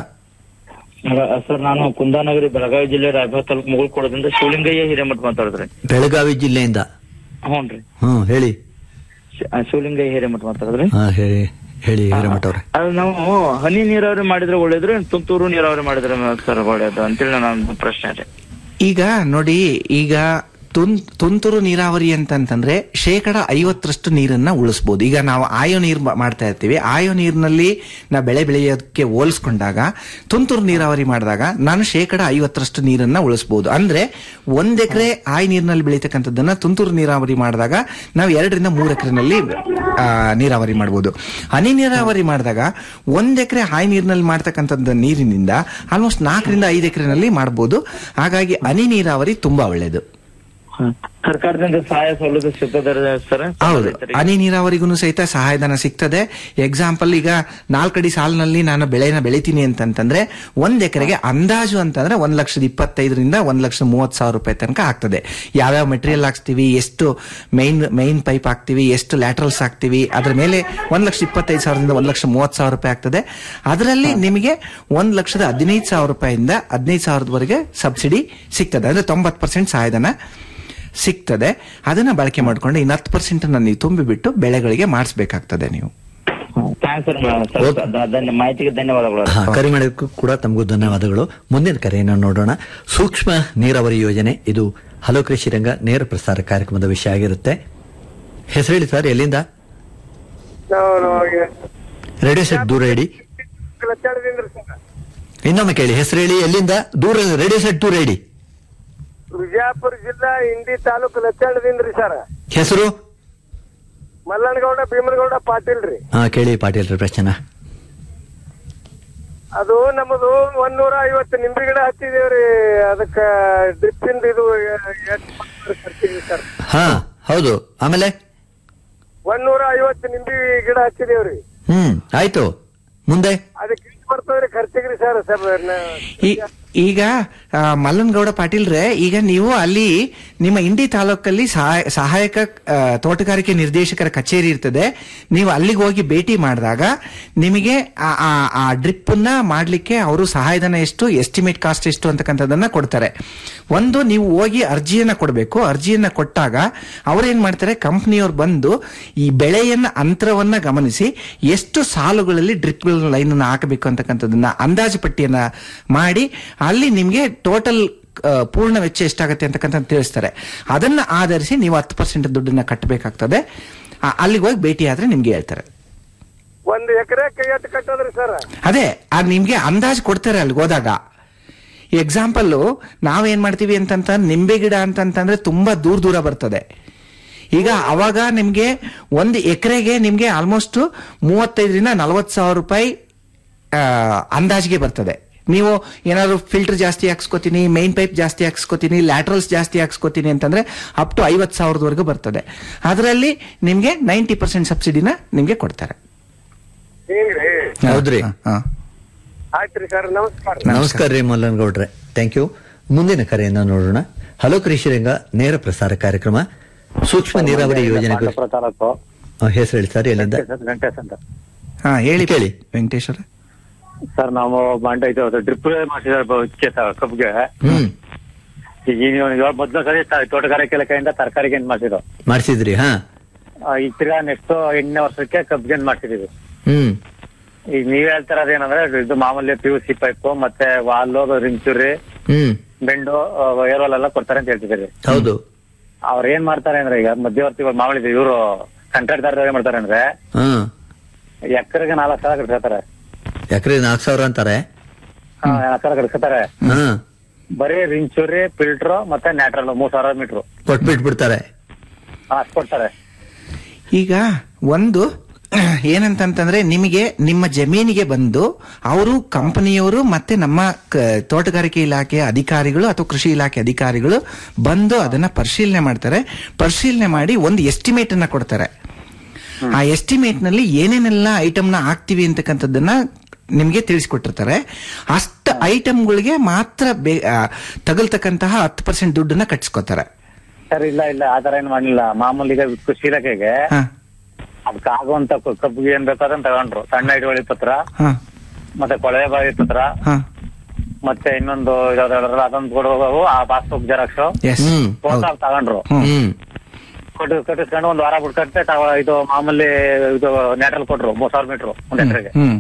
ಅಹ್, ಸರ್ ನಾನು ಕುಂದಾನಗರಿ ಬೆಳಗಾವಿ ಜಿಲ್ಲೆ ರಾಯಭಾಗ ತಾಲೂಕು ಮುಗುಳ್ಕೊಡದಿಂದ ಶಿವಲಿಂಗಯ್ಯ ಹಿರೇಮಠ ಮಾತಾಡಿದ್ರಿ ಬೆಳಗಾವಿ ಜಿಲ್ಲೆಯಿಂದ ಹ್ಞೂನ್ರಿ ಹ್ಮ್ ಹೇಳಿ ಶಿ- ಅಹ್, ಶಿವಲಿಂಗಯ್ಯ ಹಿರೇಮಠ ಮಾತಾಡಿದ್ರಿ ಹಾ ಹೇಳಿ ಹೇಳಿ ಹಿರೇಮಠ ಅವ್ರೆ ಅದು ನಾವು ಹನಿ ನೀರಾವರಿ ಮಾಡಿದ್ರೆ ಒಳ್ಳೇದ್ರಿ ತುಂತುರು ನೀರಾವರಿ ಮಾಡಿದ್ರೆ ಸರ್ ಒಳ್ಳೇದು ಅಂತೇಳಿ ನನ್ನ ಪ್ರಶ್ನೆ ರೀ ಈಗ ನೋಡಿ ಈಗ ತುನ್- ತುಂತುರು ನೀರಾವರಿ ಅಂತಂತಂದ್ರೆ ಶೇಕಡ ಐವತ್ತರಷ್ಟು ನೀರನ್ನ ಉಳಿಸಬಹುದು ಈಗ ನಾವು ಆಯೋ ನೀರು ಮಾ- ಮಾಡ್ತಾ ಇರ್ತೀವಿ ಆಯೋ ನೀರಿನಲ್ಲಿ ನಾವು ಬೆಳೆ ಬೆಳೆಯೋದಕ್ಕೆ ಹೋಲಿಸ್ಕೊಂಡಾಗ ತುಂತುರು ನೀರಾವರಿ ಮಾಡಿದಾಗ ನಾನು ಶೇಕಡ ಐವತ್ತರಷ್ಟು ನೀರನ್ನ ಉಳಿಸಬಹುದು ಅಂದ್ರೆ ಒಂದ್ ಎಕರೆ ಆಯ್ ನೀರಿನಲ್ಲಿ ಬೆಳೀತಕ್ಕಂಥದ್ದನ್ನ ತುಂತುರು ನೀರಾವರಿ ಮಾಡಿದಾಗ ನಾವು ಎರಡರಿಂದ ಮೂರು ಎಕರೆನಲ್ಲಿ ನೀರಾವರಿ ಮಾಡಬಹುದು ಹನಿ ನೀರಾವರಿ ಮಾಡಿದಾಗ ಒಂದ್ ಎಕರೆ ಹಾಯಿ ನೀರಿನಲ್ಲಿ ಮಾಡ್ತಕ್ಕಂಥದ್ದು ನೀರಿನಿಂದ ಆಲ್ಮೋಸ್ಟ್ ನಾಲ್ಕರಿಂದ ಐದು ಎಕರೆನಲ್ಲಿ ಮಾಡಬಹುದು ಹಾಗಾಗಿ ಹನಿ ನೀರಾವರಿ ತುಂಬಾ ಒಳ್ಳೆಯದು ಸರ್ಕಾರದಿಂದ ಸಹಾಯ ಸೌಲಭ್ಯ ಸಿಗ್ತದೆ ಸರ್ ಹೌದು ಹನಿ ನೀರಾವರಿಗೂ ಸಹಿತ ಸಹಾಯಧನ ಸಿಗ್ತದೆ ಎಕ್ಸಾಂಪಲ್ ಈಗ ನಾಲ್ಕಡಿ ಸಾಲಿನಲ್ಲಿ ನಾನು ಬೆಳೆನ ಬೆಳಿತೀನಿ ಅಂತಂತಂದ್ರೆ ಒಂದ್ ಎಕರೆಗೆ ಅಂದಾಜು ಅಂತಂದ್ರೆ ಒಂದ್ ಲಕ್ಷದ ಇಪ್ಪತ್ತೈದರಿಂದ ಒಂದ್ ಲಕ್ಷದ ಮೂವತ್ ಸಾವಿರ ರೂಪಾಯಿ ತನಕ ಆಗ್ತದೆ ಯಾವ್ಯಾವ ಮೆಟೀರಿಯಲ್ ಹಾಕ್ಸ್ತೀವಿ ಎಷ್ಟು ಮೈನ್ ಮೈನ್ ಪೈಪ್ ಹಾಕ್ತಿವಿ ಎಷ್ಟು ಲ್ಯಾಟ್ರಲ್ಸ್ ಹಾಕ್ತಿವಿ ಅದ್ರ ಮೇಲೆ ಒಂದ್ ಲಕ್ಷ ಇಪ್ಪತ್ತೈದು ಸಾವಿರದಿಂದ ಒಂದ್ ಲಕ್ಷ ಮೂವತ್ ಸಾವಿರ ರೂಪಾಯಿ ಆಗ್ತದೆ ಅದರಲ್ಲಿ ನಿಮಗೆ ಒಂದ್ ಲಕ್ಷದ ಹದಿನೈದು ಸಾವಿರ ರೂಪಾಯಿಂದ ಹದಿನೈದು ಸಾವಿರದವರೆಗೆ ಸಬ್ಸಿಡಿ ಸಿಗ್ತದೆ ಅಂದ್ರೆ ತೊಂಬತ್ ಪರ್ಸೆಂಟ್ ಸಹಾಯಧನ ಸಿಗ್ತದೆ ಅದನ್ನ ಬಳಕೆ ಮಾಡ್ಕೊಂಡು ಇನ್ನು ಹತ್ತು ಪರ್ಸೆಂಟ್ ನೀವು ತುಂಬಿಬಿಟ್ಟು ಬೆಳೆಗಳಿಗೆ ಮಾಡಿಸ್ಬೇಕಾಗ್ತದೆ ನೀವು ಥ್ಯಾಂಕ್ಸ್ ಸರ್ ಸರ್ ಧ- ಧನ್ಯ ಮಾಹಿತಿಗೆ ಧನ್ಯವಾದಗಳು ಹಾ, ಕರೆ ಮಾಡೋಕ್ಕೂ ಕೂಡ ತಮಗೂ ಧನ್ಯವಾದಗಳು ಮುಂದಿನ ಕರೆಯನ್ನು ನೋಡೋಣ ಸೂಕ್ಷ್ಮ ನೀರಾವರಿ ಯೋಜನೆ ಇದು ಹಲೋ ಕೃಷಿ ರಂಗ ನೇರ ಪ್ರಸಾರ ಕಾರ್ಯಕ್ರಮದ ವಿಷಯ ಆಗಿರುತ್ತೆ ಹೆಸರು ಹೇಳಿ ಸರ್ ಎಲ್ಲಿಂದ ರೇಡಿಯೋ ಸೆಟ್ ದೂರ ಇಡಿ ಇನ್ನೊಮ್ಮೆ ಕೇಳಿ ಹೆಸರು ಹೇಳಿ ಎಲ್ಲಿಂದ ದೂರ ರೇಡಿಯೋ ಸೆಟ್ ದೂರ ಇಡಿ ವಿಜಯಪುರ ಜಿಲ್ಲಾ ಇಂಡಿ ತಾಲೂಕು ಲಚ್ಚಾಳದಿಂದ್ರಿ ಸರ್ ಹೆಸರು ಮಲ್ಲನಗೌಡ ಭೀಮನಗೌಡ ಪಾಟೀಲ್ ರೀ ಹಾ ಕೇಳಿ ಪಾಟೀಲ್ ರೀ ಪ್ರಶ್ನೆ ಅದು ನಮ್ಮದು ಒಂದೂರ ಐವತ್ತು ನಿಂಬೆ ಗಿಡ ಹಚ್ಚಿದೇವ್ರಿ ಅದಕ್ಕ ಡ್ರಿಪ್ಪಿಂದ ಇದು ಎಷ್ಟ್ ಖರ್ಚಿದೆ ಸರ್ ಹಾ ಹೌದು ಆಮೇಲೆ ಒಂದೂರ ಐವತ್ತು ನಿಂಬೆ ಗಿಡ ಹಚ್ಚಿದೇವ್ರಿ ಹ್ಮ್ ಆಯ್ತು ಮುಂದೆ ಅದಕ್ಕೆ ಎಷ್ಟು ಬರ್ತದ್ರಿ ಖರ್ಚಿಗ್ರಿ ಸರ್ ಸರ್ ಈ- ಈಗ ಆ, ಮಲ್ಲನಗೌಡ ಪಾಟೀಲ್ರೆ ಈಗ ನೀವು ಅಲ್ಲಿ ನಿಮ್ಮ ಇಂಡಿ ತಾಲೂಕಲ್ಲಿ ಸಹಾಯ- ಸಹಾಯಕ ಆ, ತೋಟಗಾರಿಕೆ ನಿರ್ದೇಶಕರ ಕಚೇರಿ ಇರ್ತದೆ ನೀವು ಅಲ್ಲಿಗೆ ಹೋಗಿ ಭೇಟಿ ಮಾಡಿದಾಗ ನಿಮಗೆ ಆ- ಆ- ಆ ಡ್ರಿಪ್ ನ ಮಾಡ್ಲಿಕ್ಕೆ ಅವರು ಸಹಾಯಧನ ಎಷ್ಟು ಎಸ್ಟಿಮೇಟ್ ಕಾಸ್ಟ್ ಎಷ್ಟು ಅಂತಕ್ಕಂಥದ್ದನ್ನ ಕೊಡ್ತಾರೆ ಒಂದು ನೀವು ಹೋಗಿ ಅರ್ಜಿಯನ್ನ ಕೊಡಬೇಕು ಅರ್ಜಿಯನ್ನ ಕೊಟ್ಟಾಗ ಅವ್ರೇನ್ ಮಾಡ್ತಾರೆ ಕಂಪ್ನಿಯವ್ರು ಬಂದು ಈ ಬೆಳೆಯನ್ನ ಅಂತರವನ್ನ ಗಮನಿಸಿ ಎಷ್ಟು ಸಾಲುಗಳಲ್ಲಿ ಡ್ರಿಪ್ ಲೈನ್ ಅನ್ನ ಹಾಕಬೇಕು ಅಂತಕ್ಕಂಥದ್ದನ್ನ ಅಂದಾಜು ಪಟ್ಟಿಯನ್ನ ಮಾಡಿ ಅಲ್ಲಿ ನಿಮ್ಗೆ ಟೋಟಲ್ ಪೂರ್ಣ ವೆಚ್ಚ ಎಷ್ಟಾಗತ್ತೆ ಅಂತಕ್ಕಂಥ ತಿಳಿಸ್ತಾರೆ ಅದನ್ನ ಆಧರಿಸಿ ನೀವು ಹತ್ತು ಪರ್ಸೆಂಟ್ ದುಡ್ಡನ್ನ ಕಟ್ಟಬೇಕಾಗ್ತದೆ ಆ, ಅಲ್ಲಿಗೆ ಹೋಗಿ ಭೇಟಿ ಆದ್ರೆ ನಿಮ್ಗೆ ಹೇಳ್ತಾರೆ ಒಂದ್ ಎಕರೆಕ್ಕೆ ಎಷ್ಟು ಕಟ್ಟೋದ್ರಿ ಸರ್ ಅದೇ ಆ ನಿಮ್ಗೆ ಅಂದಾಜು ಕೊಡ್ತಾರೆ ಅಲ್ಲಿಗೆ ಹೋದಾಗ ಎಕ್ಸಾಂಪಲ್ ನಾವೇನ್ ಮಾಡ್ತೀವಿ ಅಂತಂತ ನಿಂಬೆ ಗಿಡ ಅಂತಂತಂದ್ರೆ ತುಂಬಾ ದೂರ ದೂರ ಬರ್ತದೆ ಈಗ ಅವಾಗ ನಿಮ್ಗೆ ಒಂದು ಎಕರೆಗೆ ನಿಮ್ಗೆ ಆಲ್ಮೋಸ್ಟ್ ಮೂವತ್ತೈದರಿಂದ ನಲವತ್ತು ಸಾವಿರ ರೂಪಾಯಿ ಆ, ಅಂದಾಜಿಗೆ ಬರ್ತದೆ ನೀವು ಏನಾದ್ರು ಫಿಲ್ಟರ್ ಜಾಸ್ತಿ ಹಾಕ್ಸ್ಕೊತೀನಿ ಮೈನ್ ಪೈಪ್ ಜಾಸ್ತಿ ಹಾಕ್ಸ್ಕೊತೀನಿ ಲ್ಯಾಟ್ರಲ್ಸ್ ಜಾಸ್ತಿ ಹಾಕ್ಸ್ಕೊತೀನಿ ಅಂತಂದ್ರೆ ಅಪ್ ಟು ಐವತ್ತು ಸಾವಿರದವರೆಗೂ ಬರ್ತದೆ ಅದರಲ್ಲಿ ನಿಮ್ಗೆ ನೈಂಟಿ ಪರ್ಸೆಂಟ್ ಸಬ್ಸಿಡಿನ ನಿಮ್ಗೆ ಕೊಡ್ತಾರೆ ಹಿಂಗ್ರಿ ಹೌದ್ರಿ ಆಯ್ತ್ರಿ ಸರ್ ನಮಸ್ಕಾರ ನಮಸ್ಕಾರ ರೀ ಮಲ್ಲನಗೌಡ್ರೆ ಥ್ಯಾಂಕ್ ಯು ಮುಂದಿನ ಕರೆಯನ್ನ ನೋಡೋಣ ಹಲೋ ಕೃಷಿ ರಂಗ ನೇರ ಪ್ರಸಾರ ಕಾರ್ಯಕ್ರಮ ಸೂಕ್ಷ್ಮ ನೀರಾವರಿ ಯೋಜನೆ ಕುರಿತು- ತಾಲೂಕು ಆ, ಹೆಸರು ಹೇಳಿ ಸರ್ ಎಲ್ಲಿಂದ ವೆಂಕಟೇಶ್ ಅಂತ ಹಾ ಹೇಳಿ ಕೇಳಿ ವೆಂಕಟೇಶ್ವರ ಸರ್ ನಾವು ಮಂಡ ಇದು ಡ್ರಿಪ್ ಮಾಡಿಸಿದ್ರೆ ಕಬ್ಬಿಗೆ ಹ್ಮ್ ಈಗ ನೀವು ಇವಾಗ ಮೊದ್ಲು ಸರಿ ತ- ತೋಟಗಾರಿಕೆ ಇಲಾಖೆಯಿಂದ ತರಕಾರಿಗೆ ಏನ್ ಮಾಡ್ಸಿದ್ರು ಮಾಡಿಸಿದ್ರಿ ಹಾ ಆ, ಈಗ ತಿರ್ಗಾ ನೆಕ್ಸ್ಟ್ ಎಂಟನೇ ವರ್ಷಕ್ಕೆ ಕಬ್ಬಿಗೆ ಮಾಡ್ಸಿದೀವಿ ಹ್ಮ್ ಈಗ ನೀವ್ ಹೇಳ್ತಾರದ್ ಏನಂದ್ರೆ ಇದು ಮಾಮೂಲಿ ಪಿ ಯು ಸಿ ಪೈಪ್ ಮತ್ತೆ ವಾಲು ರಿಂಚುರಿ ಹ್ಮ್ ಬೆಂಡು ಏರೋಲ್ ಎಲ್ಲ ಕೊಡ್ತಾರೆ ಅಂತ ಹೇಳ್ತಿದ್ದೀರಿ ಹೌದು ಅವ್ರ ಏನ್ ಮಾಡ್ತಾರೆ ಅಂದ್ರೆ ಈಗ ಮಧ್ಯವರ್ತಿಗಳು ಮಾಮೂಲಿ ಇವರು ಕಂಟ್ರಾಕ್ಟರ್ ಏನ್ ಮಾಡ್ತಾರೆ ಅಂದ್ರೆ ಹ್ಮ್ ಎಕರೆಗೆ ನಾಲ್ಕು ಸಾವಿರ ಕಟ್ಸ್ಕೊತಾರೆ ಎಕರೆ ನಾಲ್ಕು ಸಾವಿರ ಅಂತಾರೆ ಹಾ, ನಾಲ್ಕು ಸಾವಿರ ಕಟ್ಸ್ಕೊತಾರೆ ಹ್ಮ್ ಬರೀ ರಿಂಚುರಿ ಫಿಲ್ಟರ್ ಮತ್ತೆ ನ್ಯಾಟ್ರಲ್ ಮೂರ್ ಸಾವಿರ ಮೀಟರ್ ಕೊಟ್ಬಿಟ್ಬಿಡ್ತಾರೆ ಅಷ್ಟು ಕೊಡ್ತಾರೆ ಈಗ ಒಂದು ಏನಂತಂತಂದ್ರೆ ನಿಮಗೆ ನಿಮ್ಮ ಜಮೀನಿಗೆ ಬಂದು ಅವರು ಕಂಪನಿಯವರು ಮತ್ತೆ ನಮ್ಮ ಕ- ತೋಟಗಾರಿಕೆ ಇಲಾಖೆ ಅಧಿಕಾರಿಗಳು ಅಥವಾ ಕೃಷಿ ಇಲಾಖೆ ಅಧಿಕಾರಿಗಳು ಬಂದು ಅದನ್ನ ಪರಿಶೀಲನೆ ಮಾಡ್ತಾರೆ ಪರಿಶೀಲನೆ ಮಾಡಿ ಒಂದು ಎಸ್ಟಿಮೇಟ್ ಅನ್ನ ಕೊಡ್ತಾರೆ ಆ ಎಸ್ಟಿಮೇಟ್ ನಲ್ಲಿ ಏನೇನೆಲ್ಲ ಐಟಮ್ ನ ಹಾಕ್ತಿವಿ ಅಂತಕ್ಕಂಥದ್ದನ್ನ ನಿಮ್ಗೆ ತಿಳಿಸ್ಕೊಟ್ಟಿರ್ತಾರೆ ಅಷ್ಟ ಐಟಮ್ಗಳಿಗೆ ಮಾತ್ರ ಬೇ- ಆ, ತಗಲ್ತಕ್ಕಂತಹ ಹತ್ತು ಪರ್ಸೆಂಟ್ ದುಡ್ಡನ್ನ ಕಟ್ಸ್ಕೊತಾರೆ ಸರ್ ಇಲ್ಲ ಇಲ್ಲ ಆತರ ಏನ್ ಮಾಡ್ಲಿಲ್ಲ ಮಾಮೂಲಿ ಈಗ ಕೃಷಿ ಇಲಾಖೆಗೆ ಹಾ ಅದಕ್ಕೆ ಆಗುವಂತ ಕ- ಕಬ್ಬಿಗೆ ಏನ್ ಬೇಕಾದ್ರೆ ತಗೊಂಡ್ರು ಸಣ್ಣ ಹಿಡುವಳಿ ಪತ್ರ ಹಾ ಮತ್ತೆ ಕೊಳವೆ ಬಾವಿ ಪತ್ರ ಹಾ ಮತ್ತೆ ಇನ್ನೊಂದು ಯಾವ್ದು ಹೇಳಿದ್ರಲ್ಲ ಅದೊಂದು ಕೊಡುವಾಗ ಆ passbook xerox yes hmm photo ತಗೊಂಡ್ರು ಹ್ಮ್ ಕೊಟ್ಟು ಕಟ್ಟಿಸ್ಕೊಂಡು ಒಂದ್ ವಾರ ಬಿಟ್ಕಟ್ಟೆ ಇದು ಮಾಮೂಲಿ ಇದು ನ್ಯಾಟ್ರಲ್ ಕೊಟ್ರು ಮೂರ್ ಸಾವಿರ ಮೀಟರ್ ಒಂದ್ ಎಕರೆಗೆ ಹ್ಮ್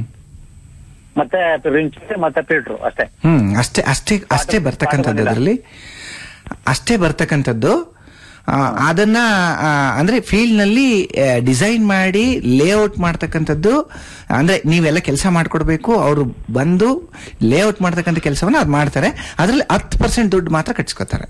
ಮತ್ತೆ ರಿಂಚ್ ಮತ್ತೆ ಫಿಲ್ಟ್ರು ಅಷ್ಟೇ ಹ್ಮ್ ಅಷ್ಟೇ ಅಷ್ಟೇ ಅಷ್ಟೇ ಬರ್ತಕ್ಕಂಥದ್ದು ಅದರಲ್ಲಿ ಅಷ್ಟೇ ಬರ್ತಕ್ಕಂಥದ್ದು ಆ, ಅದನ್ನ ಆ, ಅಂದ್ರೆ ಫೀಲ್ಡ್ ನಲ್ಲಿ ಡಿಸೈನ್ ಮಾಡಿ ಲೇಔಟ್ ಮಾಡ್ತಕ್ಕಂಥದ್ದು ಅಂದ್ರೆ ನೀವೆಲ್ಲ ಕೆಲಸ ಮಾಡ್ಕೊಡ್ಬೇಕು ಅವರು ಬಂದು ಲೇಔಟ್ ಮಾಡ್ತಕ್ಕಂಥ ಕೆಲಸವನ್ನ ಅದು ಮಾಡ್ತಾರೆ ಅದ್ರಲ್ಲಿ ಹತ್ತು ಪರ್ಸೆಂಟ್ ದುಡ್ಡು ಮಾತ್ರ ಕಟ್ಸ್ಕೊತಾರೆ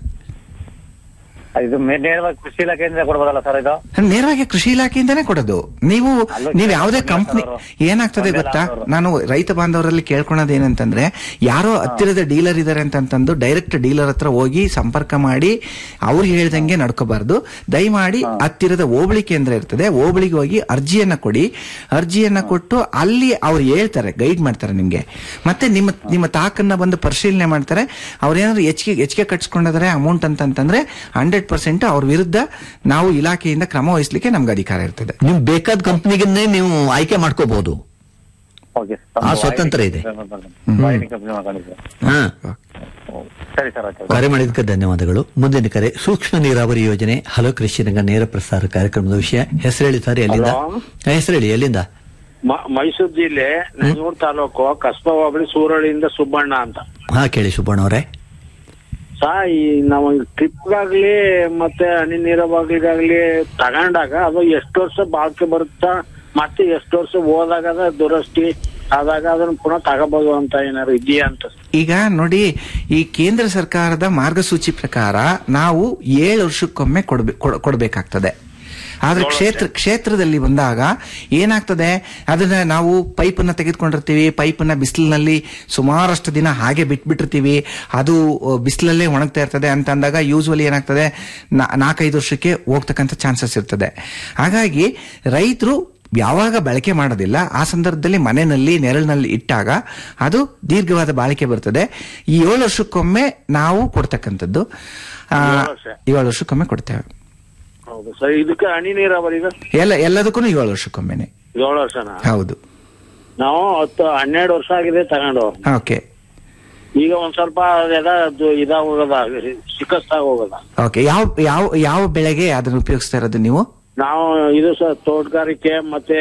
ಇದು ಮೇ- ನೇರವಾಗಿ ಕೃಷಿ ಇಲಾಖೆಯಿಂದ ಕೊಡ್ಬೋದಲ್ಲ ಸರ್ ಇದು ನೇರವಾಗಿ ಕೃಷಿ ಇಲಾಖೆಯಿಂದಾನೇ ಕೊಡೋದು ನೀವು ಅಲ್ಲೂ ನೀವು ಕೆಲವು ಯಾವುದೇ ಜನ ಕಂಪ್ನಿ ಅವರು ಏನಾಗ್ತದೆ ಒಂದೆಲ್ಲ ಗೊತ್ತಾ ಅವರು. ನಾನು ರೈತ ಬಾಂಧವರಲ್ಲಿ ಕೇಳ್ಕೊಳೋದು ಏನಂತಂದ್ರೆ ಯಾರೋ ಹತ್ತಿರದ ಡೀಲರ್ ಇದಾರೆ ಅಂತಂತಂದು ಡೈರೆಕ್ಟ್ ಡೀಲರ್ ಹತ್ರ ಹೋಗಿ ಸಂಪರ್ಕ ಮಾಡಿ ಅವ್ರು ಹೇಳ್ದಂಗೆ ನಡ್ಕೋಬಾರ್ದು ದಯಮಾಡಿ ಹತ್ತಿರದ ಹೋಬಳಿ ಕೇಂದ್ರ ಇರ್ತದೆ ಹೋಬಳಿಗೆ ಹೋಗಿ ಅರ್ಜಿಯನ್ನ ಕೊಡಿ ಅರ್ಜಿಯನ್ನ ಕೊಟ್ಟು ಅಲ್ಲಿ ಅವ್ರು ಹೇಳ್ತಾರೆ ಗೈಡ್ ಮಾಡ್ತಾರೆ ನಿಮ್ಗೆ ಮತ್ತೆ ನಿಮ್ಮ ನಿಮ್ಮ ತಾಕನ್ನ ಬಂದು ಪರಿಶೀಲನೆ ಮಾಡ್ತಾರೆ ಅವ್ರೇನಾದ್ರು ಹೆಚ್ಚಿಗೆ ಹೆಚ್ಚಿಗೆ ಕಟ್ಸ್ಕೊಂಡಿದ್ದಾರೆ ಅಮೌಂಟ್ ಅಂತಂತಂದ್ರೆ ಹಂಡ್ರೆಡ್ ಪರ್ಸೆಂಟ್ ಅವ್ರ ವಿರುದ್ಧ ನಾವು ಇಲಾಖೆಯಿಂದ ಕ್ರಮ ವಹಿಸ್ಲಿಕ್ಕೆ ನಮ್ಗೆ ಅಧಿಕಾರ ಇರ್ತದೆ ನಿಮ್ ಬೇಕಾದ ಕಂಪ್ನಿಗನ್ನೇ ನೀವು ಆಯ್ಕೆ ಮಾಡ್ಕೋಬಹುದು ಓಕೆ ಆ ಸ್ವತಂತ್ರ ಇದೆ. ಕಂಪ್ನಿ ಮಾಡ್ಕೊಂಡಿದ್ದೆ ಹಾ ಸರಿ ಸರ್ ಆಯ್ತು ಕರೆ ಮಾಡಿದ್ದಕ್ಕೆ ಧನ್ಯವಾದಗಳು ಮುಂದಿನ ಕರೆ ಸೂಕ್ಷ್ಮ ನೀರಾವರಿ ಯೋಜನೆ ಹಲೋ ಕೃಷಿ ರಂಗ ನೇರ ಪ್ರಸಾರ ಕಾರ್ಯಕ್ರಮದ ವಿಷಯ ಹೆಸರು ಹೇಳಿ ಸರ್ ಎಲ್ಲಿಂದ ಹೆಸರು ಹೇಳಿ ಎಲ್ಲಿಂದ ಮ- ಮೈಸೂರು ಜಿಲ್ಲೆ ನಂಜನಗೂಡು ತಾಲೂಕು ಕಸ್ಬಾ ಹೋಬಳಿ ಸೂರಳಿಯಿಂದ ಸುಬ್ಬಣ್ಣ ಅಂತ ಹಾ ಕೇಳಿ ಸುಬ್ಬಣ್ಣ ಅವರೇ ಸಾ ಈ ನಾವು ಟ್ರಿಪ್ಗಾಗ್ಲಿ ಮತ್ತೆ ಹನಿ ನೀರಾವರಿಗಾಗ್ಲಿ ತಗೊಂಡಾಗ ಅದು ಎಷ್ಟು ವರ್ಷ ಬಾಳ್ಕೆ ಬರುತ್ತಾ ಮತ್ತೆ ಎಷ್ಟು ವರ್ಷ ಹೋದಾಗ ಅದ ದುರಸ್ತಿ ಆದಾಗ ಅದನ್ನ ಪುನಃ ತಗೋಬಹುದು ಅಂತ ಏನಾದ್ರು ಇದೆಯಾ ಅಂತ ಈಗ ನೋಡಿ ಈ ಕೇಂದ್ರ ಸರ್ಕಾರದ ಮಾರ್ಗಸೂಚಿ ಪ್ರಕಾರ ನಾವು ಏಳು ವರ್ಷಕ್ಕೊಮ್ಮೆ ಕೊಡ್ಬೆ- ಕೊಡ್- ಕೊಡ್ಬೇಕಾಗ್ತದೆ ಆದ್ರೆ ಕ್ಷೇತ್ರ ಕ್ಷೇತ್ರದಲ್ಲಿ ಬಂದಾಗ ಏನಾಗ್ತದೆ ಅದನ್ನ ನಾವು ಪೈಪನ್ನ ತೆಗೆದುಕೊಂಡಿರ್ತೀವಿ ಪೈಪನ್ನ ಬಿಸಿಲಿನಲ್ಲಿ ಸುಮಾರಷ್ಟು ದಿನ ಹಾಗೆ ಬಿಟ್ಬಿಟ್ಟಿರ್ತೀವಿ ಅದು ಬಿಸಿಲಲ್ಲೇ ಒಣಗ್ತಾ ಇರ್ತದೆ ಅಂತ ಅಂದಾಗ ಯೂಸ್ವಲಿ ಏನಾಗ್ತದೆ ನಾ- ನಾಲ್ಕೈದು ವರ್ಷಕ್ಕೆ ಹೋಗ್ತಕ್ಕಂಥ ಚಾನ್ಸಸ್ ಇರ್ತದೆ ಹಾಗಾಗಿ ರೈತರು ಯಾವಾಗ ಬಳಕೆ ಮಾಡೋದಿಲ್ಲ ಆ ಸಂದರ್ಭದಲ್ಲಿ ಮನೆಯಲ್ಲಿ ನೆರಳಿನಲ್ಲಿ ಇಟ್ಟಾಗ ಅದು ದೀರ್ಘವಾದ ಬಾಳಿಕೆ ಬರ್ತದೆ ಈ ಏಳು ವರ್ಷಕ್ಕೊಮ್ಮೆ ನಾವು ಕೊಡ್ತಕ್ಕಂಥದ್ದು ಆ, ಏಳು ವರ್ಷ. ಏಳು ವರ್ಷಕ್ಕೊಮ್ಮೆ ಕೊಡ್ತೇವೆ ಹೌದು ಸರ್ ಇದಕ್ಕೆ ಹನಿ ನೀರಾವರಿಗ ಎಲ್ಲ ಎಲ್ಲದಕ್ಕೂ ಏಳು ವರ್ಷಕ್ಕೊಮ್ಮೆನೆ ಏಳು ವರ್ಷನ ಹೌದು ನಾವು ಹತ್ತು ಹನ್ನೆರಡು ವರ್ಷ ಆಗಿದೆ ತಗೊಂಡು ಓಕೆ ಈಗ ಒಂದ್ ಸ್ವಲ್ಪ ಅದೆಲ್ಲ ಅದು ಇದಾಗೋಗದ ಶಿಕಸ್ತಾಗ ಹೋಗದ ಓಕೆ ಯಾವ ಯಾವ ಯಾವ ಬೆಳೆಗೆ ಅದನ್ನ ಉಪಯೋಗಿಸ್ತಾ ಇರೋದು ನೀವು ನಾವು ಇದು ಸರ್ ತೋಟಗಾರಿಕೆ ಮತ್ತೆ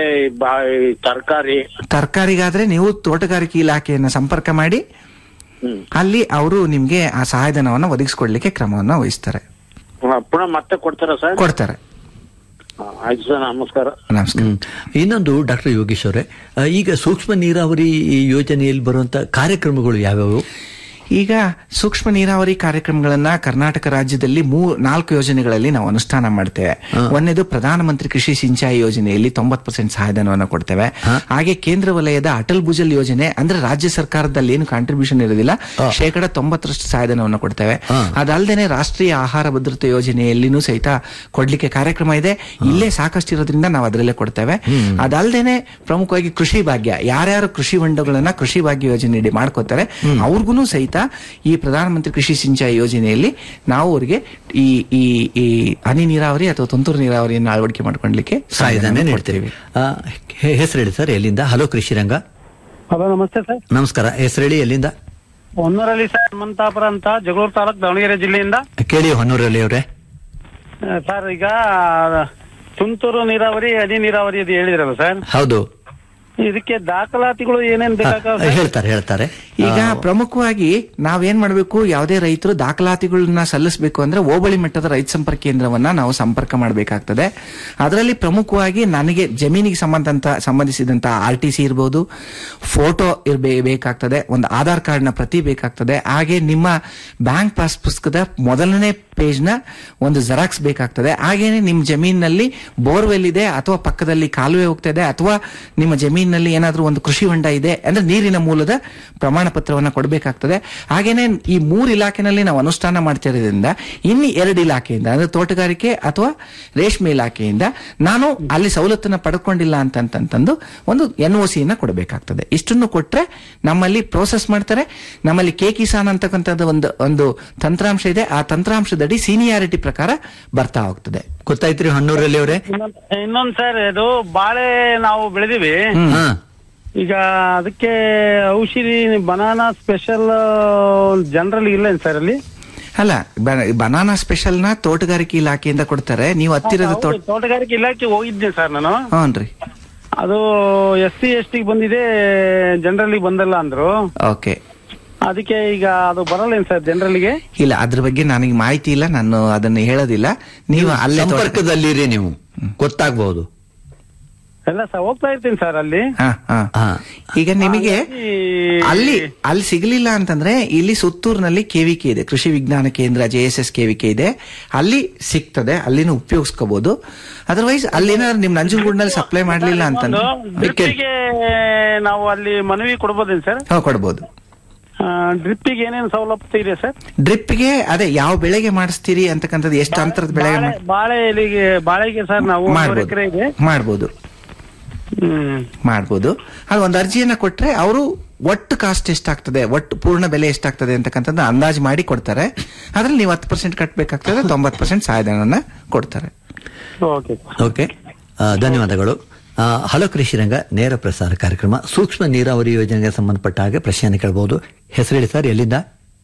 ತರಕಾರಿ ತರಕಾರಿಗಾದ್ರೆ ನೀವು ತೋಟಗಾರಿಕೆ ಇಲಾಖೆಯನ್ನ ಸಂಪರ್ಕ ಮಾಡಿ ಅಲ್ಲಿ ಅವರು ನಿಮ್ಗೆ ಆ ಸಹಾಯಧನವನ್ನ ಒದಗಿಸ್ಕೊಡ್ಲಿಕ್ಕೆ ಕ್ರಮವನ್ನ ವಹಿಸ್ತಾರೆ ಪುನಃ ಮತ್ತೆ ಕೊಡ್ತಾರ ಸರ್ ಕೊಡ್ತಾರೆ ಹಾ, ಆಯ್ತು ಸರ್ ನಮಸ್ಕಾರ ನಮಸ್ಕಾರ ಇನ್ನೊಂದು ಡಾಕ್ಟರ್ ಯೋಗೇಶ್ ಅವರೇ ಆ, ಈಗ ಸೂಕ್ಷ್ಮ ನೀರಾವರಿ ಯೋಜನೆಯಲ್ಲಿ ಬರುವಂತ ಕಾರ್ಯಕ್ರಮಗಳು ಯಾವ್ಯಾವು ಈಗ ಸೂಕ್ಷ್ಮ ನೀರಾವರಿ ಕಾರ್ಯಕ್ರಮಗಳನ್ನ ಕರ್ನಾಟಕ ರಾಜ್ಯದಲ್ಲಿ ಮೂ ನಾಲ್ಕು ಯೋಜನೆಗಳಲ್ಲಿ ನಾವು ಅನುಷ್ಠಾನ ಮಾಡ್ತೇವೆ ಒಂದೇದು ಪ್ರಧಾನಮಂತ್ರಿ ಕೃಷಿ ಸಿಂಚಾಯಿ ಯೋಜನೆಯಲ್ಲಿ ತೊಂಬತ್ ಪರ್ಸೆಂಟ್ ಸಹಾಯಧನವನ್ನು ಕೊಡ್ತೇವೆ ಹಾಗೆ ಕೇಂದ್ರ ವಲಯದ ಅಟಲ್ ಭುಜಲ್ ಯೋಜನೆ ಅಂದ್ರೆ ರಾಜ್ಯ ಸರ್ಕಾರದಲ್ಲಿ ಏನು ಕಾಂಟ್ರಿಬ್ಯೂಷನ್ ಇರೋದಿಲ್ಲ ಶೇಕಡ ತೊಂಬತ್ತರಷ್ಟು ಸಹಾಯಧನವನ್ನು ಕೊಡ್ತೇವೆ ಅದಲ್ಲದೆ ರಾಷ್ಟ್ರೀಯ ಆಹಾರ ಭದ್ರತೆ ಯೋಜನೆಯಲ್ಲಿನೂ ಸಹಿತ ಕೊಡ್ಲಿಕ್ಕೆ ಕಾರ್ಯಕ್ರಮ ಇದೆ ಇಲ್ಲೇ ಸಾಕಷ್ಟು ಇರೋದ್ರಿಂದ ನಾವು ಅದರಲ್ಲೇ ಕೊಡ್ತೇವೆ ಅದಲ್ಲದೆ ಪ್ರಮುಖವಾಗಿ ಕೃಷಿ ಭಾಗ್ಯ ಯಾರ್ಯಾರು ಕೃಷಿ ಹೊಂಡಗಳನ್ನ ಕೃಷಿ ಭಾಗ್ಯ ಯೋಜನೆಯಡಿ ಮಾಡ್ಕೋತಾರೆ ಅವ್ರಿಗೂ ಸಹಿತ ಈ ಪ್ರಧಾನಮಂತ್ರಿ ಕೃಷಿ ಸಿಂಚಾಯಿ ಯೋಜನೆಯಲ್ಲಿ ನಾವು ಅವರಿಗೆ ಈ ಈ ಈ ಹನಿ ನೀರಾವರಿ ಅಥವಾ ತುಂತುರು ನೀರಾವರಿಯನ್ನು ಅಳವಡಿಕೆ ಮಾಡ್ಕೊಳ್ಲಿಕ್ಕೆ ಸಹಾಯಧನ ನೀಡ್ತೇವೆ ಹೆಸರು ಹೇಳಿ ಸರ್ ಎಲ್ಲಿಂದ ಹಲೋ ಕೃಷಿ ರಂಗ ಹಲೋ ನಮಸ್ತೆ ಸರ್ ನಮಸ್ಕಾರ ಹೆಸರು ಹೇಳಿ ಎಲ್ಲಿಂದ ಹೊನ್ನೂರಲ್ಲಿ ಸರ್ ಹನುಮಂತಾಪುರ ಅಂತ ಜಗಳೂರು ತಾಲೂಕ್ ದಾವಣಗೆರೆ ಜಿಲ್ಲೆಯಿಂದ ಕೇಳಿ ಹೊನ್ನೂರಲ್ಲಿ ಅವರೇ ಆ, ಸರ್ ಈಗ ತುಂತುರು ನೀರಾವರಿ ಹನಿ ನೀರಾವರಿ ಅದು ಹೇಳಿದ್ರಲ್ಲ ಸರ್ ಹೌದು ಇದಕ್ಕೆ ದಾಖಲಾತಿಗಳು ಏನೇನ್ ಬೇಕಾಗ ಹೇಳ್ತಾರೆ ಹೇಳ್ತಾರೆ ಈಗ ಪ್ರಮುಖವಾಗಿ ನಾವೇನ್ ಮಾಡಬೇಕು ಯಾವುದೇ ರೈತರು ದಾಖಲಾತಿಗಳನ್ನ ಸಲ್ಲಿಸಬೇಕು ಅಂದ್ರೆ ಹೋಬಳಿ ಮಟ್ಟದ ರೈತ ಸಂಪರ್ಕ ಕೇಂದ್ರವನ್ನ ನಾವು ಸಂಪರ್ಕ ಮಾಡಬೇಕಾಗ್ತದೆ ಅದರಲ್ಲಿ ಪ್ರಮುಖವಾಗಿ ನನಗೆ ಜಮೀನಿಗೆ ಸಂಬಂಧಂತ ಸಂಬಂಧಿಸಿದಂತ ಆರ್ ಟಿ ಸಿ ಇರ್ಬೋದು ಫೋಟೋ ಇರ್ಬೇ ಬೇಕಾಗ್ತದೆ ಒಂದು ಆಧಾರ್ ಕಾರ್ಡ್ನ ಪ್ರತಿ ಬೇಕಾಗ್ತದೆ ಹಾಗೆ ನಿಮ್ಮ ಬ್ಯಾಂಕ್ ಪಾಸ್ ಪುಸ್ತಕದ ಮೊದಲನೇ ಪೇಜ್ ನ ಒಂದು ಜೆರಾಕ್ಸ್ ಬೇಕಾಗ್ತದೆ ಹಾಗೇನೆ ನಿಮ್ಮ ಜಮೀನಿನಲ್ಲಿ ಬೋರ್ವೆಲ್ ಇದೆ ಅಥವಾ ಪಕ್ಕದಲ್ಲಿ ಕಾಲುವೆ ಹೋಗ್ತಾ ಇದೆ ಅಥವಾ ನಿಮ್ಮ ಜಮೀನಿನಲ್ಲಿ ಏನಾದ್ರೂ ಒಂದು ಕೃಷಿ ಹೊಂಡ ಇದೆ ಅಂದ್ರೆ ನೀರಿನ ಮೂಲದ ಪ್ರಮಾಣ ಪತ್ರವನ್ನ ಕೊಡಬೇಕಾಗ್ತದೆ ಹಾಗೇನೆ ಈ ಮೂರು ಇಲಾಖೆನಲ್ಲಿ ನಾವು ಅನುಷ್ಠಾನ ಮಾಡ್ತಿರೋದ್ರಿಂದ ಇನ್ನು ಎರಡು ಇಲಾಖೆಯಿಂದ ಅಂದ್ರೆ ತೋಟಗಾರಿಕೆ ಅಥವಾ ರೇಷ್ಮೆ ಇಲಾಖೆಯಿಂದ ನಾನು ಅಲ್ಲಿ ಸವಲತ್ತನ್ನ ಪಡ್ಕೊಂಡಿಲ್ಲ ಅಂತಂತಂದು ಒಂದು ಎನ್ ಒ ಸಿಯನ್ನ ಕೊಡಬೇಕಾಗ್ತದೆ ಇಷ್ಟನ್ನು ಕೊಟ್ರೆ ನಮ್ಮಲ್ಲಿ ಪ್ರೋಸೆಸ್ ಮಾಡ್ತಾರೆ ನಮ್ಮಲ್ಲಿ ಕೆ ಕಿಸಾನ್ ಅಂತಕ್ಕಂಥದ್ದು ಒಂದು ಒಂದು ತಂತ್ರಾಂಶ ಇದೆ ಆ ತಂತ್ರಾಂಶದಡಿ ಸೀನಿಯಾರಿಟಿ ಪ್ರಕಾರ ಬರ್ತಾ ಹೋಗ್ತದೆ ಗೊತ್ತಾಯ್ತ್ರಿ ಹಣ್ಣೂರಲ್ಲಿ ಅವರೇ ಇನ್ನೊಂದ್ ಸರ್ ಇದು ಬಾಳೆ ನಾವು ಬೆಳೆದಿವಿ ಈಗ ಅದಕ್ಕೆ ಔಷಧಿ ಬನಾನಾ ಸ್ಪೆಷಲ್ ಜನರಲ್ ಇಲ್ಲ ಸರ್ ಅಲ್ಲಿ ಅಲ್ಲ ಬನಾನಾ ಸ್ಪೆಷಲ್ ನ ತೋಟಗಾರಿಕೆ ಇಲಾಖೆಯಿಂದ ಕೊಡ್ತಾರೆ ನೀವು ಹತ್ತಿರದ ತೋಟ ಹೌದು, ತೋಟಗಾರಿಕೆ ಇಲಾಖೆ ಹೋಗಿದ್ದೆ ಸರ್ ನಾನು ಹ್ಞೂನ್ರಿ ಅದು ಎಸ್ ಸಿ ಎಸ್ ಟಿ ಬಂದಿದೆ ಜನರಲಿ ಬಂದಲ್ಲ ಅಂದ್ರು ಓಕೆ ಅದಕ್ಕೆ ಈಗ ಅದು ಬರಲ್ಲೇನು ಸರ್ ಜನರಲ್ಲಿಗೆ ಇಲ್ಲ ಅದ್ರ ಬಗ್ಗೆ ನನಗೆ ಮಾಹಿತಿ ಇಲ್ಲ ನಾನು ಅದನ್ನು ಹೇಳೋದಿಲ್ಲ ನೀವು ಅಲ್ಲೇ ತೋಟ- ಸಂಪರ್ಕದಲ್ಲಿರಿ ನೀವು ಗೊತ್ತಾಗಬಹುದು ಎಲ್ಲ ಸರ್ ಹೋಗ್ತಾ ಇರ್ತೀನಿ ಸರ್ ಅಲ್ಲಿ ಹಾ, ಹಾ. ಈಗ ನಿಮಗೆ ಅಲ್ಲಿ ಅಲ್ಲಿ ಸಿಗಲಿಲ್ಲ ಅಂತಂದ್ರೆ ಇಲ್ಲಿ ಸುತ್ತೂರಿನಲ್ಲಿ ಕೆವಿಕೆ ಇದೆ ಕೃಷಿ ವಿಜ್ಞಾನ ಕೇಂದ್ರ ಜೆ ಎಸ್ ಎಸ್ ಕೆವಿಕೆ ಇದೆ ಅಲ್ಲಿ ಸಿಗ್ತದೆ ಅಲ್ಲಿನೂ ಉಪಯೋಗಿಸ್ಕೋಬಹುದು ಅದರ್ವೈಸ್ ಅಲ್ಲೇನಾದ್ರು ನಿಮ್ ನಂಜನಗೂಡಿನಲ್ಲಿ ಸಪ್ಲೈ ಮಾಡ್ಲಿಲ್ಲ ಅಂತಂದ್ರೆ ಡ್ರಿಪ್ಪಿಗೆ ನಾವು ಅಲ್ಲಿ ಮನವಿ ಕೊಡ್ಬೋದೇನು ಸರ್ ಹಾ, ಕೊಡ್ಬೋದು ಡ್ರಿಪ್ಪಿಗೆ ಏನೇನು ಸೌಲಭ್ಯ ಇದೆ ಸರ್ ಡ್ರಿಪ್ಗೆ ಅದೇ ಯಾವ ಬೆಳೆಗೆ ಮಾಡಿಸ್ತೀರಿ ಅಂತಕ್ಕಂಥದ್ದು ಎಷ್ಟು ಅಂತರದ ಬೆಳೆಗೆ ಬಾಳೆ ಬಾಳೆ ಎಲೆಗೆ ಬಾಳೆಗೆ ಸರ್ ನಾವು ಒಂದೂವರೆ ಎಕರೆ ಇದೆ ಮಾಡ್ಬೋದು ಮಾಡ್ಬೋದು ಅದು ಒಂದು ಅರ್ಜಿಯನ್ನ ಕೊಟ್ರೆ ಅವರು ಒಟ್ಟು ಕಾಸ್ಟ್ ಎಷ್ಟಾಗ್ತದೆ ಒಟ್ಟು ಪೂರ್ಣ ಬೆಲೆ ಎಷ್ಟಾಗ್ತದೆ ಅಂತಕ್ಕಂಥದ್ದು ಅಂದಾಜು ಮಾಡಿ ಕೊಡ್ತಾರೆ ಅದ್ರಲ್ಲಿ ನೀವು ಹತ್ತು ಪರ್ಸೆಂಟ್ ಕಟ್ಟಬೇಕಾಗ್ತದೆ ತೊಂಬತ್ತು ಪರ್ಸೆಂಟ್ ಸಹಾಯಧನನ ಕೊಡ್ತಾರೆ ಓಕೆ ಓಕೆ ಆ, ಧನ್ಯವಾದಗಳು ಆ, ಹಲೋ ಕೃಷಿ ರಂಗ ನೇರ ಪ್ರಸಾರ ಕಾರ್ಯಕ್ರಮ ಸೂಕ್ಷ್ಮ ನೀರಾವರಿ ಯೋಜನೆಗೆ ಸಂಬಂಧಪಟ್ಟ ಹಾಗೆ ಪ್ರಶ್ನೆಯನ್ನು ಕೇಳಬಹುದು ಹೆಸರು ಹೇಳಿ ಸರ್ ಎಲ್ಲಿಂದ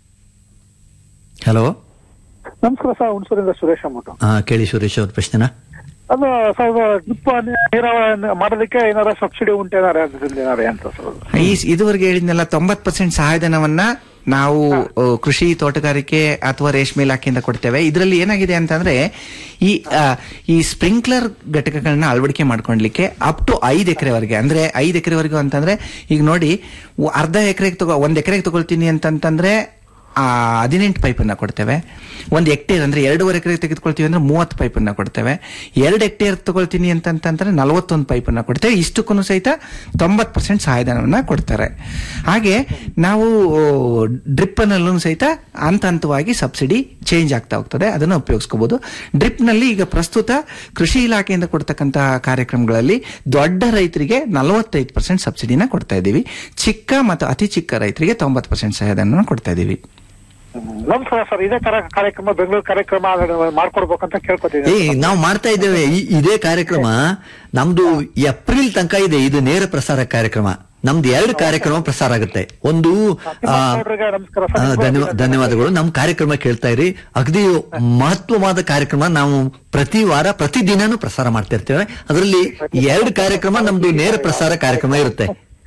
ಹಲೋ ನಮಸ್ಕಾರ ಸರ್ ಹುಣಸೂರಿಂದ ಸುರೇಶ್ ಅಂದ್ಬಿಟ್ಟು ಆ, ಕೇಳಿ ಸುರೇಶ್ ಅವ್ರ ಪ್ರಶ್ನೆನ ಅದು ಸರ್ ಡ್ರಿಪ್ ನೀರಾವರಿ ಮಾಡೋದಕ್ಕೆ ಏನಾರ ಸಬ್ಸಿಡಿ ಉಂಟೇನಾರ ಅದ್ರಿಂದ ಏನಾರ ಅಂತ ಸರ್ ಅದು? ಈ ಇದುವರೆಗೆ ಹೇಳಿದ್ನೆಲ್ಲ ತೊಂಬತ್ತು ಪರ್ಸೆಂಟ್ ಸಹಾಯಧನವನ್ನ ನಾವು ಆ, ಕೃಷಿ ತೋಟಗಾರಿಕೆ ಅಥವಾ ರೇಷ್ಮೆ ಇಲಾಖೆಯಿಂದ ಕೊಡ್ತೇವೆ ಇದರಲ್ಲಿ ಏನಾಗಿದೆ ಅಂತಂದ್ರೆ ಈ ಆ, ಈ ಸ್ಪ್ರಿಂಕ್ಲರ್ ಘಟಕಗಳನ್ನ ಅಳವಡಿಕೆ ಮಾಡ್ಕೊಳ್ಲಿಕ್ಕೆ ಅಪ್ ಟು ಐದು ಎಕರೆವರೆಗೆ ಅಂದ್ರೆ ಐದು ಎಕರೆವರೆಗೂ ಅಂತಂದ್ರೆ ಈಗ ನೋಡಿ ಒ- ಅರ್ಧ ಎಕರೆಗೆ ತಗೋ ಒಂದ್ ಎಕರೆಗೆ ತಗೊಳ್ತೀನಿ ಅಂತಂತಂದ್ರೆ ಆ ಹದಿನೆಂಟು ಪೈಪನ್ನ ಕೊಡ್ತೇವೆ ಒಂದು ಹೆಕ್ಟೇರ್ ಅಂದ್ರೆ ಎರಡೂವರೆ ಎಕರೆ ತೆಗೆದುಕೊಳ್ತೀವಿ ಅಂದ್ರೆ ಮೂವತ್ತು ಪೈಪನ್ನ ಕೊಡ್ತೇವೆ ಎರಡು ಹೆಕ್ಟೇರ್ ತಗೊಳ್ತೀನಿ ಅಂತಂತಂದ್ರೆ ನಲವತ್ತೊಂದು ಪೈಪನ್ನ ಕೊಡ್ತೇವೆ ಇಷ್ಟಕ್ಕೂ ಸಹಿತ ತೊಂಬತ್ತು ಪರ್ಸೆಂಟ್ ಸಹಾಯಧನವನ್ನ ಕೊಡ್ತಾರೆ ಹಾಗೆ ನಾವು ಡ್ರಿಪ್ ನಲ್ಲೂ ಸಹಿತ ಹಂತ ಹಂತವಾಗಿ ಸಬ್ಸಿಡಿ ಚೇಂಜ್ ಆಗ್ತಾ ಹೋಗ್ತದೆ ಅದನ್ನು ಉಪಯೋಗಿಸ್ಕೋಬಹುದು ಡ್ರಿಪ್ ನಲ್ಲಿ ಈಗ ಪ್ರಸ್ತುತ ಕೃಷಿ ಇಲಾಖೆಯಿಂದ ಕೊಡ್ತಕ್ಕಂತಹ ಕಾರ್ಯಕ್ರಮಗಳಲ್ಲಿ ದೊಡ್ಡ ರೈತರಿಗೆ ನಲವತ್ತೈದು ಪರ್ಸೆಂಟ್ ಸಬ್ಸಿಡಿನ ಕೊಡ್ತಾ ಇದ್ದೀವಿ ಚಿಕ್ಕ ಮತ್ತು ಅತಿ ಚಿಕ್ಕ ರೈತರಿಗೆ ತೊಂಬತ್ತು ಪರ್ಸೆಂಟ್ ಸಹಾಯಧನ ಕೊಡ್ತಾ ಇದ್ದೀವಿ ನಮಸ್ಕಾರ ಸರ್ ಇದೇ ತರ ಕಾರ್ಯಕ್ರಮ ಬೆಂಗಳೂರು ಕಾರ್ಯಕ್ರಮ ಅದನ್ನ ಮಾಡ್ಕೊಡ್ಬೇಕಂತ ಏ ಕೇಳ್ಕೊತೀನಿ ನಾವು ಮಾಡ್ತಾ ಇದ್ದೇವೆ ಈ- ಇದೇ ಕಾರ್ಯಕ್ರಮ ನಮ್ದು ಏಪ್ರಿಲ್ ತನಕ ಇದೆ ಇದು ನೇರ ಪ್ರಸಾರ ಕಾರ್ಯಕ್ರಮ ನಮ್ದು ಎರಡು ಕಾರ್ಯಕ್ರಮ ಪ್ರಸಾರ ಆಗುತ್ತೆ ಒಂದು ಆ, ನಮಸ್ಕಾರ ಆ, ಧನ್ಯವಾ- ಧನ್ಯವಾದಗಳು ನಮ್ಮ ಕಾರ್ಯಕ್ರಮ ಕೇಳ್ತಾ ಇರಿ ಅಗದಿ ಮಹತ್ವವಾದ ಕಾರ್ಯಕ್ರಮ ನಾವು ಪ್ರತಿ ವಾರ ಪ್ರತಿ ದಿನಾನು ಪ್ರಸಾರ ಮಾಡ್ತಾ ಇರ್ತೇವೆ ಅದರಲ್ಲಿ ಎರಡು ಕಾರ್ಯಕ್ರಮ ನಮ್ದು ನೇರ ಪ್ರಸಾರ ಕಾರ್ಯಕ್ರಮ ಇರುತ್ತೆ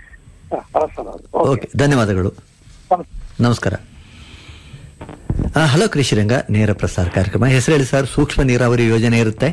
ಓಕೆ ಧನ್ಯವಾದಗಳು ನಮಸ್ಕಾರ ಆ, ಹಲೋ ಕೃಷಿ ರಂಗ ನೇರ ಪ್ರಸಾರ ಕಾರ್ಯಕ್ರಮ ಹೆಸರು ಹೇಳಿ ಸರ್ ಸೂಕ್ಷ್ಮ ನೀರಾವರಿ ಯೋಜನೆ ಇರುತ್ತೆ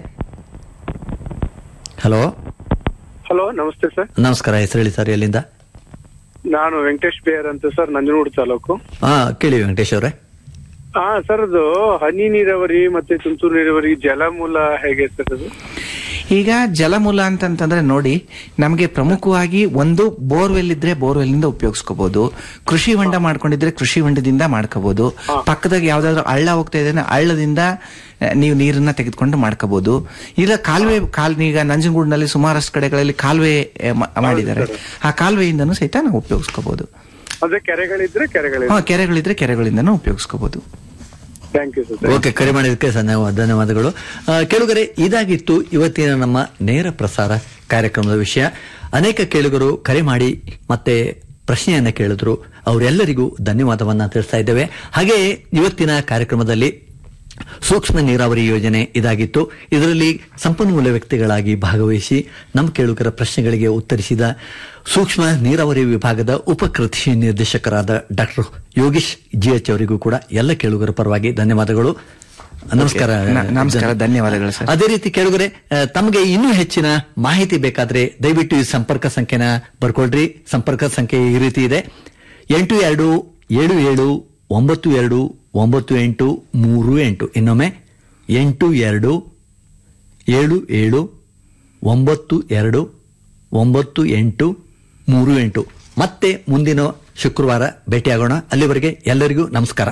ಹಲೋ ಹಲೋ ನಮಸ್ತೆ ಸರ್ ನಮಸ್ಕಾರ ಹೆಸರು ಹೇಳಿ ಸರ್ ಎಲ್ಲಿಂದ ನಾನು ವೆಂಕಟೇಶ್ ಬೇರ್ ಅಂತ ಸರ್ ನಂಜನಗೂಡು ತಾಲೂಕು ಹಾ ಕೇಳಿ ವೆಂಕಟೇಶ್ ಅವರೇ ಹಾ ಸರ್ ಅದು ಹನಿ ನೀರಾವರಿ ಮತ್ತೆ ತುಂತುರು ನೀರಾವರಿ ಜಲಮೂಲ ಹೇಗೆ ಸರ್ ಅದು ಈಗ ಜಲಮೂಲ ಅಂತಂತಂದ್ರೆ ನೋಡಿ ನಮಗೆ ಪ್ರಮುಖವಾಗಿ ಒಂದು ಬೋರ್ವೆಲ್ ಇದ್ರೆ ಬೋರ್ವೆಲ್ ನಿಂದ ಉಪಯೋಗಿಸ್ಕೋಬಹುದು ಕೃಷಿ ಹೊಂಡ ಮಾಡ್ಕೊಂಡಿದ್ರೆ ಕೃಷಿ ಹೊಂಡದಿಂದ ಮಾಡ್ಕೋಬಹುದು ಪಕ್ಕದಾಗ ಯಾವ್ದಾದ್ರು ಹಳ್ಳ ಹೋಗ್ತಾ ಇದೆ ಅಂದ್ರೆ ಹಳ್ಳದಿಂದ ಆ, ನೀವು ನೀರನ್ನ ತೆಗೆದುಕೊಂಡು ಮಾಡ್ಕೋಬಹುದು ಇಲ್ಲ ಕಾಲುವೆ ಕಾಲ್ ಈಗ ನಂಜನಗೂಡಿನಲ್ಲಿ ಸುಮಾರಷ್ಟು ಕಡೆಗಳಲ್ಲಿ ಕಾಲುವೆ ಆ, ಮ- ಮಾಡಿದ್ದಾರೆ ಆ ಕಾಲುವೆಯಿಂದನೂ ಸಹಿತ ನಾವು ಉಪಯೋಗಿಸ್ಕೋಬಹುದು ಅದೇ ಕೆರೆಗಳಿದ್ರೆ ಕೆರೆಗಳಿದೆ ಹಾ ಕೆರೆಗಳಿದ್ರೆ ಕೆರೆಗಳಿಂದನೂ ಉಪಯೋಗಿಸ್ಕೋಬಹುದು ಥ್ಯಾಂಕ್ ಯು ಸರ್ ಓಕೆ ಕರೆ ಮಾಡಿದ್ದಕ್ಕೆ ಧನ್ಯವಾದ ಧನ್ಯವಾದಗಳು ಆ, ಕೇಳುಗರೆ ಇದಾಗಿತ್ತು ಇವತ್ತಿನ ನಮ್ಮ ನೇರ ಪ್ರಸಾರ ಕಾರ್ಯಕ್ರಮದ ವಿಷಯ ಅನೇಕ ಕೇಳುಗರು ಕರೆ ಮಾಡಿ ಮತ್ತೆ ಪ್ರಶ್ನೆಯನ್ನ ಕೇಳಿದ್ರು ಅವರೆಲ್ಲರಿಗೂ ಧನ್ಯವಾದವನ್ನ ತಿಳಿಸ್ತಾ ಇದ್ದೇವೆ ಹಾಗೆಯೇ ಇವತ್ತಿನ ಕಾರ್ಯಕ್ರಮದಲ್ಲಿ ಸೂಕ್ಷ್ಮ ನೀರಾವರಿ ಯೋಜನೆ ಇದಾಗಿತ್ತು ಇದರಲ್ಲಿ ಸಂಪನ್ಮೂಲ ವ್ಯಕ್ತಿಗಳಾಗಿ ಭಾಗವಹಿಸಿ ನಮ್ಮ ಕೇಳುಗರ ಪ್ರಶ್ನೆಗಳಿಗೆ ಉತ್ತರಿಸಿದ ಸೂಕ್ಷ್ಮ ನೀರಾವರಿ ವಿಭಾಗದ ಉಪ ಕೃಷಿ ನಿರ್ದೇಶಕರಾದ ಡಾಕ್ಟರ್ ಯೋಗೀಶ್ ಜಿಎಚ್ ಅವರಿಗೂ ಕೂಡ ಎಲ್ಲ ಕೇಳುಗರ ಪರವಾಗಿ ಧನ್ಯವಾದಗಳು ನಮಸ್ಕಾರ ನ- ನಮಸ್ಕಾರ, ಧನ್ಯವಾದಗಳು ಸರ್. ಅದೇ ರೀತಿ ಕೇಳುಗರೆ ಆ, ತಮಗೆ ಇನ್ನೂ ಹೆಚ್ಚಿನ ಮಾಹಿತಿ ಬೇಕಾದ್ರೆ ದಯವಿಟ್ಟು ಈ ಸಂಪರ್ಕ ಸಂಖ್ಯೆನ ಬರ್ಕೊಳ್ರಿ ಸಂಪರ್ಕ ಸಂಖ್ಯೆ ಈ ರೀತಿ ಇದೆ ಎಂಟು ಎರಡು ಏಳು ಏಳು ಒಂಬತ್ತು ಎರಡು ಒಂಬತ್ತು ಎಂಟು ಮೂರು ಎಂಟು ಇನ್ನೊಮ್ಮೆ ಎಂಟು ಎರಡು ಏಳು ಏಳು ಒಂಬತ್ತು ಎರಡು ಒಂಬತ್ತು ಎಂಟು ಮೂರು ಎಂಟು ಮತ್ತೆ ಮುಂದಿನ ಶುಕ್ರವಾರ ಭೇಟಿಯಾಗೋಣ ಅಲ್ಲಿವರೆಗೆ ಎಲ್ಲರಿಗೂ ನಮಸ್ಕಾರ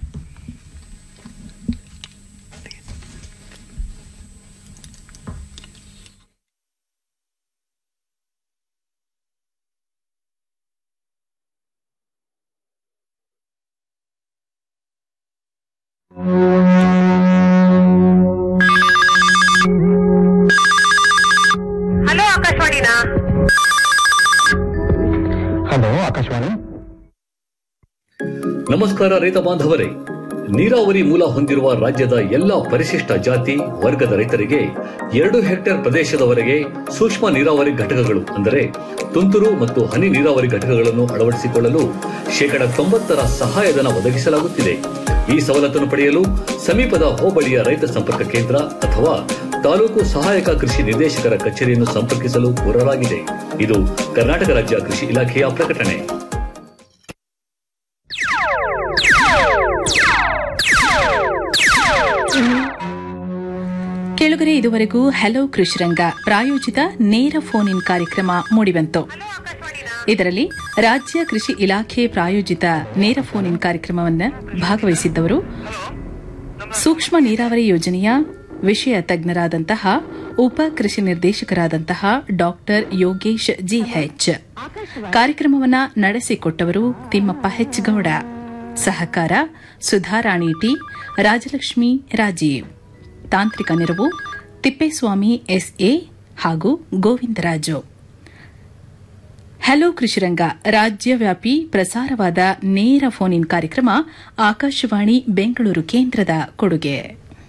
ಹಲೋ ಆಕಾಶವಾಣಿನಾ ಹಲೋ ಆಕಾಶವಾಣಿ ನಮಸ್ಕಾರ ರೈತ ಬಾಂಧವರೇ ನೀರಾವರಿ ಮೂಲ ಹೊಂದಿರುವ ರಾಜ್ಯದ ಎಲ್ಲಾ ಪರಿಶಿಷ್ಟ ಜಾತಿ ವರ್ಗದ ರೈತರಿಗೆ ಎರಡು ಹೆಕ್ಟೇರ್ ಪ್ರದೇಶದವರೆಗೆ ಸೂಕ್ಷ್ಮ ನೀರಾವರಿ ಘಟಕಗಳು ಅಂದರೆ ತುಂತುರು ಮತ್ತು ಹನಿ ನೀರಾವರಿ ಘಟಕಗಳನ್ನು ಅಳವಡಿಸಿಕೊಳ್ಳಲು ಶೇಕಡ ತೊಂಬತ್ತರ ಸಹಾಯಧನ ಒದಗಿಸಲಾಗುತ್ತಿದೆ ಈ ಸವಲತ್ತನ್ನು ಪಡೆಯಲು ಸಮೀಪದ ಹೋಬಳಿಯ ರೈತ ಸಂಪರ್ಕ ಕೇಂದ್ರ ಅಥವಾ ತಾಲೂಕು ಸಹಾಯಕ ಕೃಷಿ ನಿರ್ದೇಶಕರ ಕಚೇರಿಯನ್ನು ಸಂಪರ್ಕಿಸಲು ಕೋರಲಾಗಿದೆ ಇದು ಕರ್ನಾಟಕ ರಾಜ್ಯ ಕೃಷಿ ಇಲಾಖೆಯ ಪ್ರಕಟಣೆ ಕೆಳಗರೆ ಇದುವರೆಗೂ ಹಲೋ ಕೃಷಿರಂಗ ಪ್ರಾಯೋಜಿತ ನೇರ ಫೋನ್ ಇನ್ ಕಾರ್ಯಕ್ರಮ ಮೂಡಿಬಂತು ಇದರಲ್ಲಿ ರಾಜ್ಯ ಕೃಷಿ ಇಲಾಖೆ ಪ್ರಾಯೋಜಿತ ನೇರ ಫೋನ್ ಇನ್ ಕಾರ್ಯಕ್ರಮವನ್ನು ಭಾಗವಹಿಸಿದ್ದವರು ಸೂಕ್ಷ್ಮ ನೀರಾವರಿ ಯೋಜನೆಯ ವಿಷಯ ತಜ್ಞರಾದಂತಹ ಉಪ ಕೃಷಿ ನಿರ್ದೇಶಕರಾದಂತಹ ಡಾಕ್ಟರ್ ಯೋಗೇಶ್ ಜಿಎಚ್ ಕಾರ್ಯಕ್ರಮವನ್ನು ನಡೆಸಿಕೊಟ್ಟವರು ತಿಮ್ಮಪ್ಪ ಹೆಚ್ ಗೌಡ ಸಹಕಾರ ಸುಧಾರಾಣಿ ಟಿ ರಾಜಲಕ್ಷ್ಮಿ ರಾಜೀವ್ ತಾಂತ್ರಿಕ ನೆರವು ತಿಪ್ಪೇಸ್ವಾಮಿ ಎಸ್ಎ ಹಾಗೂ ಗೋವಿಂದರಾಜು ಹಲೋ ಕೃಷಿರಂಗ ರಾಜ್ಯವ್ಯಾಪಿ ಪ್ರಸಾರವಾದ ನೇರ ಫೋನ್ ಇನ್ ಕಾರ್ಯಕ್ರಮ ಆಕಾಶವಾಣಿ ಬೆಂಗಳೂರು ಕೇಂದ್ರದ ಕೊಡುಗೆ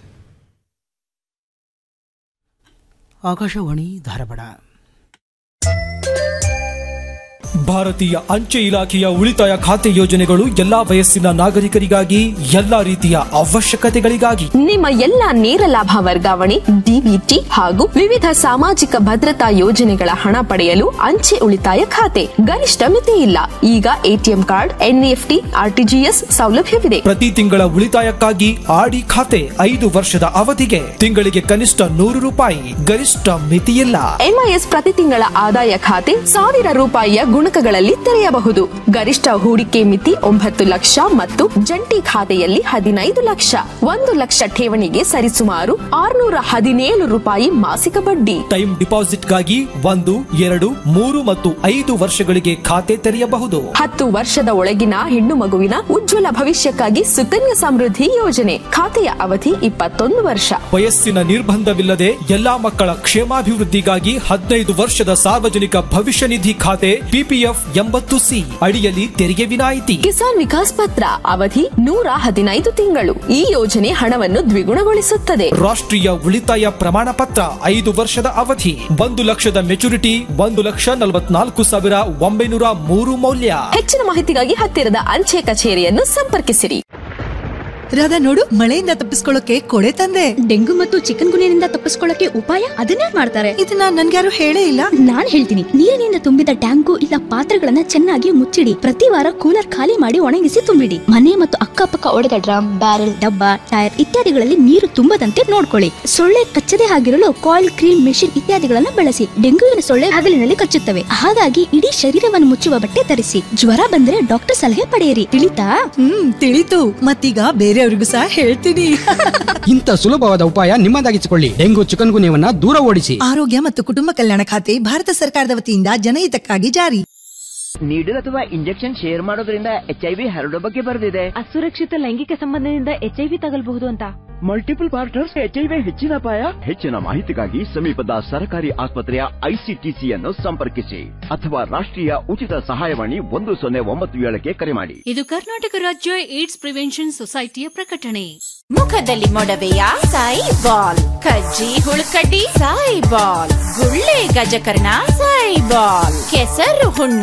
ಆಕಾಶವಾಣಿ ಧಾರವಾಡ ಭಾರತೀಯ ಅಂಚೆ ಇಲಾಖೆಯ ಉಳಿತಾಯ ಖಾತೆ ಯೋಜನೆಗಳು ಎಲ್ಲಾ ವಯಸ್ಸಿನ ನಾಗರಿಕರಿಗಾಗಿ ಎಲ್ಲಾ ರೀತಿಯ ಅವಶ್ಯಕತೆಗಳಿಗಾಗಿ ನಿಮ್ಮ ಎಲ್ಲ ನೇರ ಲಾಭ ವರ್ಗಾವಣೆ ಡಿಬಿಟಿ ಹಾಗೂ ವಿವಿಧ ಸಾಮಾಜಿಕ ಭದ್ರತಾ ಯೋಜನೆಗಳ ಹಣ ಪಡೆಯಲು ಅಂಚೆ ಉಳಿತಾಯ ಖಾತೆ ಗರಿಷ್ಠ ಮಿತಿ ಇಲ್ಲ ಈಗ ಎಟಿಎಂ ಕಾರ್ಡ್ ಎನ್ಇಎಫ್ಟಿ ಆರ್ಟಿಜಿಎಸ್ ಸೌಲಭ್ಯವಿದೆ ಪ್ರತಿ ತಿಂಗಳ ಉಳಿತಾಯಕ್ಕಾಗಿ ಆಡಿ ಖಾತೆ ಐದು ವರ್ಷದ ಅವಧಿಗೆ ತಿಂಗಳಿಗೆ ಕನಿಷ್ಠ ನೂರು ರೂಪಾಯಿ ಗರಿಷ್ಠ ಮಿತಿಯಿಲ್ಲ ಎಂಐಎಸ್ ಪ್ರತಿ ತಿಂಗಳ ಆದಾಯ ಖಾತೆ ಸಾವಿರ ರೂಪಾಯಿಯ ಗುಣಕಗಳಲ್ಲಿ ತೆರೆಯಬಹುದು ಗರಿಷ್ಠ ಹೂಡಿಕೆ ಮಿತಿ ಒಂಬತ್ತು ಲಕ್ಷ ಮತ್ತು ಜಂಟಿ ಖಾತೆಯಲ್ಲಿ ಹದಿನೈದು ಲಕ್ಷ ಒಂದು ಲಕ್ಷ ಠೇವಣಿಗೆ ಸರಿಸುಮಾರು ಆರುನೂರ ಹದಿನೇಳು ರೂಪಾಯಿ ಮಾಸಿಕ ಬಡ್ಡಿ ಟೈಮ್ ಡಿಪಾಸಿಟ್ಗಾಗಿ ಒಂದು ಎರಡು ಮೂರು ಮತ್ತು ಐದು ವರ್ಷಗಳಿಗೆ ಖಾತೆ ತೆರೆಯಬಹುದು ಹತ್ತು ವರ್ಷದ ಒಳಗಿನ ಹೆಣ್ಣು ಮಗುವಿನ ಉಜ್ವಲ ಭವಿಷ್ಯಕ್ಕಾಗಿ ಸುಕನ್ಯಾ ಸಮೃದ್ಧಿ ಯೋಜನೆ ಖಾತೆಯ ಅವಧಿ ಇಪ್ಪತ್ತೊಂದು ವರ್ಷ ವಯಸ್ಸಿನ ನಿರ್ಬಂಧವಿಲ್ಲದೆ ಎಲ್ಲಾ ಮಕ್ಕಳ ಕ್ಷೇಮಾಭಿವೃದ್ಧಿಗಾಗಿ ಹದಿನೈದು ವರ್ಷದ ಸಾರ್ವಜನಿಕ ಭವಿಷ್ಯ ನಿಧಿ ಖಾತೆ ಪಿಪಿಎಫ್ ಎಂಬತ್ತು ಸಿ ಅಡಿಯಲ್ಲಿ ತೆರಿಗೆ ವಿನಾಯಿತಿ ಕಿಸಾನ್ ವಿಕಾಸ್ ಪತ್ರ ಅವಧಿ ನೂರ ಹದಿನೈದು ತಿಂಗಳು ಈ ಯೋಜನೆ ಹಣವನ್ನು ದ್ವಿಗುಣಗೊಳಿಸುತ್ತದೆ ರಾಷ್ಟ್ರೀಯ ಉಳಿತಾಯ ಪ್ರಮಾಣ ಪತ್ರ ಐದು ವರ್ಷದ ಅವಧಿ ಒಂದು ಲಕ್ಷದ ಮೆಚುರಿಟಿ ಒಂದು ಲಕ್ಷ ನಲವತ್ನಾಲ್ಕು ಸಾವಿರ ಒಂಬೈನೂರ ಮೂರು ಮೌಲ್ಯ ಹೆಚ್ಚಿನ ಮಾಹಿತಿಗಾಗಿ ಹತ್ತಿರದ ಅಂಚೆ ಕಚೇರಿಯನ್ನು ಸಂಪರ್ಕಿಸಿರಿ ರಾಧಾ ನೋಡು ಮಳೆಯಿಂದ ತಪ್ಪಿಸ್ಕೊಳ್ಳೋಕೆ ಕೊಡೆ ತಂದೆ ಡೆಂಗು ಮತ್ತು ಚಿಕನ್ ಗುನಿಯಿಂದ ತಪ್ಪಿಸ್ಕೊಳ್ಳಕ್ಕೆ ಉಪಾಯ ಅದನ್ನೇ ಮಾಡ್ತಾರೆ ಇದನ್ನ ನನ್ಗ್ಯಾರು ಹೇಳೇ ಇಲ್ಲ ನಾನ್ ಹೇಳ್ತೀನಿ ನೀರಿನಿಂದ ತುಂಬಿದ ಟ್ಯಾಂಕು ಇಲ್ಲ ಪಾತ್ರೆಗಳನ್ನ ಚೆನ್ನಾಗಿ ಮುಚ್ಚಿಡಿ ಪ್ರತಿ ವಾರ ಕೂಲರ್ ಖಾಲಿ ಮಾಡಿ ಒಣಗಿಸಿ ತುಂಬಿಡಿ ಮನೆ ಮತ್ತು ಅಕ್ಕಪಕ್ಕ ಒಡೆದ ಡ್ರಮ್ ಬ್ಯಾರೆಲ್ ಡಬ್ಬ ಟೈರ್ ಇತ್ಯಾದಿಗಳಲ್ಲಿ ನೀರು ತುಂಬದಂತೆ ನೋಡ್ಕೊಳ್ಳಿ ಸೊಳ್ಳೆ ಕಚ್ಚದೆ ಆಗಿರಲು ಕಾಯಿಲ್ ಕ್ರೀಮ್ ಮೆಷಿನ್ ಇತ್ಯಾದಿಗಳನ್ನ ಬಳಸಿ ಡೆಂಗುವಿನ ಸೊಳ್ಳೆ ಹಗಲಿನಲ್ಲಿ ಕಚ್ಚುತ್ತವೆ ಹಾಗಾಗಿ ಇಡೀ ಶರೀರವನ್ನು ಮುಚ್ಚುವ ಬಟ್ಟೆ ಧರಿಸಿ ಜ್ವರ ಬಂದ್ರೆ ಡಾಕ್ಟರ್ ಸಲಹೆ ಪಡೆಯಿರಿ ತಿಳಿತಾ ಹ್ಮ್ ತಿಳಿತು ಮತ್ತೀಗ ಬೇರೆಯವ್ರಿಗೂ ಸಹ ಹೇಳ್ತೀನಿ ಇಂಥ ಸುಲಭವಾದ ಉಪಾಯ ನಿಮ್ಮದಾಗಿಸಿಕೊಳ್ಳಿ ಡೆಂಗು ಚಿಕನ್ ಗುನ್ಯವನ್ನ ದೂರ ಓಡಿಸಿ ಆರೋಗ್ಯ ಮತ್ತು ಕುಟುಂಬ ಕಲ್ಯಾಣ ಖಾತೆ ಭಾರತ ಸರ್ಕಾರದ ವತಿಯಿಂದ ಜನಹಿತಕ್ಕಾಗಿ ಜಾರಿ ನೀಡಲ್ ಅಥವಾ ಇಂಜೆಕ್ಷನ್ ಶೇರ್ ಮಾಡೋದ್ರಿಂದ ಎಚ್ ಐ ವಿ ಹರಡೋ ಬಗ್ಗೆ ಬರೆದಿದೆ ಅಸುರಕ್ಷಿತ ಲೈಂಗಿಕ ಸಂಬಂಧದಿಂದ ಎಚ್ಐವಿ ತಗಲ್ಬಹುದು ಅಂತ multiple partners H I V ಹೆಚ್ಚಿನ ಅಪಾಯ ಹೆಚ್ಚಿನ ಮಾಹಿತಿಗಾಗಿ ಸಮೀಪದ ಸರ್ಕಾರಿ ಆಸ್ಪತ್ರೆಯ ಐಸಿಟಿಸಿಯನ್ನು ಸಂಪರ್ಕಿಸಿ ಅಥವಾ ರಾಷ್ಟ್ರೀಯ ಉಚಿತ ಸಹಾಯವಾಣಿ ಒಂದು ಸೊನ್ನೆ ಒಂಬತ್ತು ಏಳಕ್ಕೆ ಕರೆ ಮಾಡಿ ಇದು ಕರ್ನಾಟಕ ರಾಜ್ಯ ಏಡ್ಸ್ ಪ್ರಿವೆನ್ಷನ್ ಸೊಸೈಟಿಯ ಪ್ರಕಟಣೆ ಮುಖದಲ್ಲಿ ಮೊಡವೆಯ ಸಾಯಿ ಬಾಲ್ ಕಜ್ಜಿ ಹುಳುಕಡ್ಡಿ ಸಾಯಿ ಬಾಲ್ ಗುಳ್ಳೆ ಗಜಕರ್ಣ ಸಾಯಿ ಬಾಲ್ ಕೆಸರು ಹುಣ್ಣ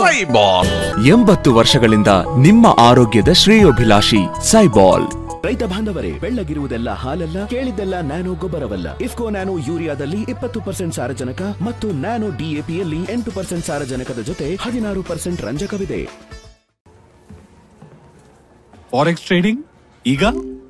ಎಂಬತ್ತು ವರ್ಷಗಳಿಂದ ನಿಮ್ಮ ಆರೋಗ್ಯದ ಶ್ರೇಯೋಭಿಲಾಷಿ ಸೈಬಾಲ್ ರೈತ ಬಾಂಧವರೇ ಬೆಳ್ಳಗಿರುವುದೆಲ್ಲ ಹಾಲಲ್ಲ ಕೇಳಿದ್ದೆಲ್ಲ ನ್ಯಾನೋ ಗೊಬ್ಬರವಲ್ಲ ಇಫ್ಕೋ ನ್ಯಾನೋ ಯೂರಿಯಾದಲ್ಲಿ ಇಪ್ಪತ್ತು ಪರ್ಸೆಂಟ್ ಸಾರಜನಕ ಮತ್ತು ನ್ಯಾನೋ ಡಿಎಪಿಯಲ್ಲಿ ಎಂಟು ಪರ್ಸೆಂಟ್ ಸಾರಜನಕದ ಜೊತೆ ಹದಿನಾರು ಪರ್ಸೆಂಟ್ ರಂಜಕವಿದೆ ಫಾರೆಕ್ಸ್ ಟ್ರೇಡಿಂಗ್ ಈಗ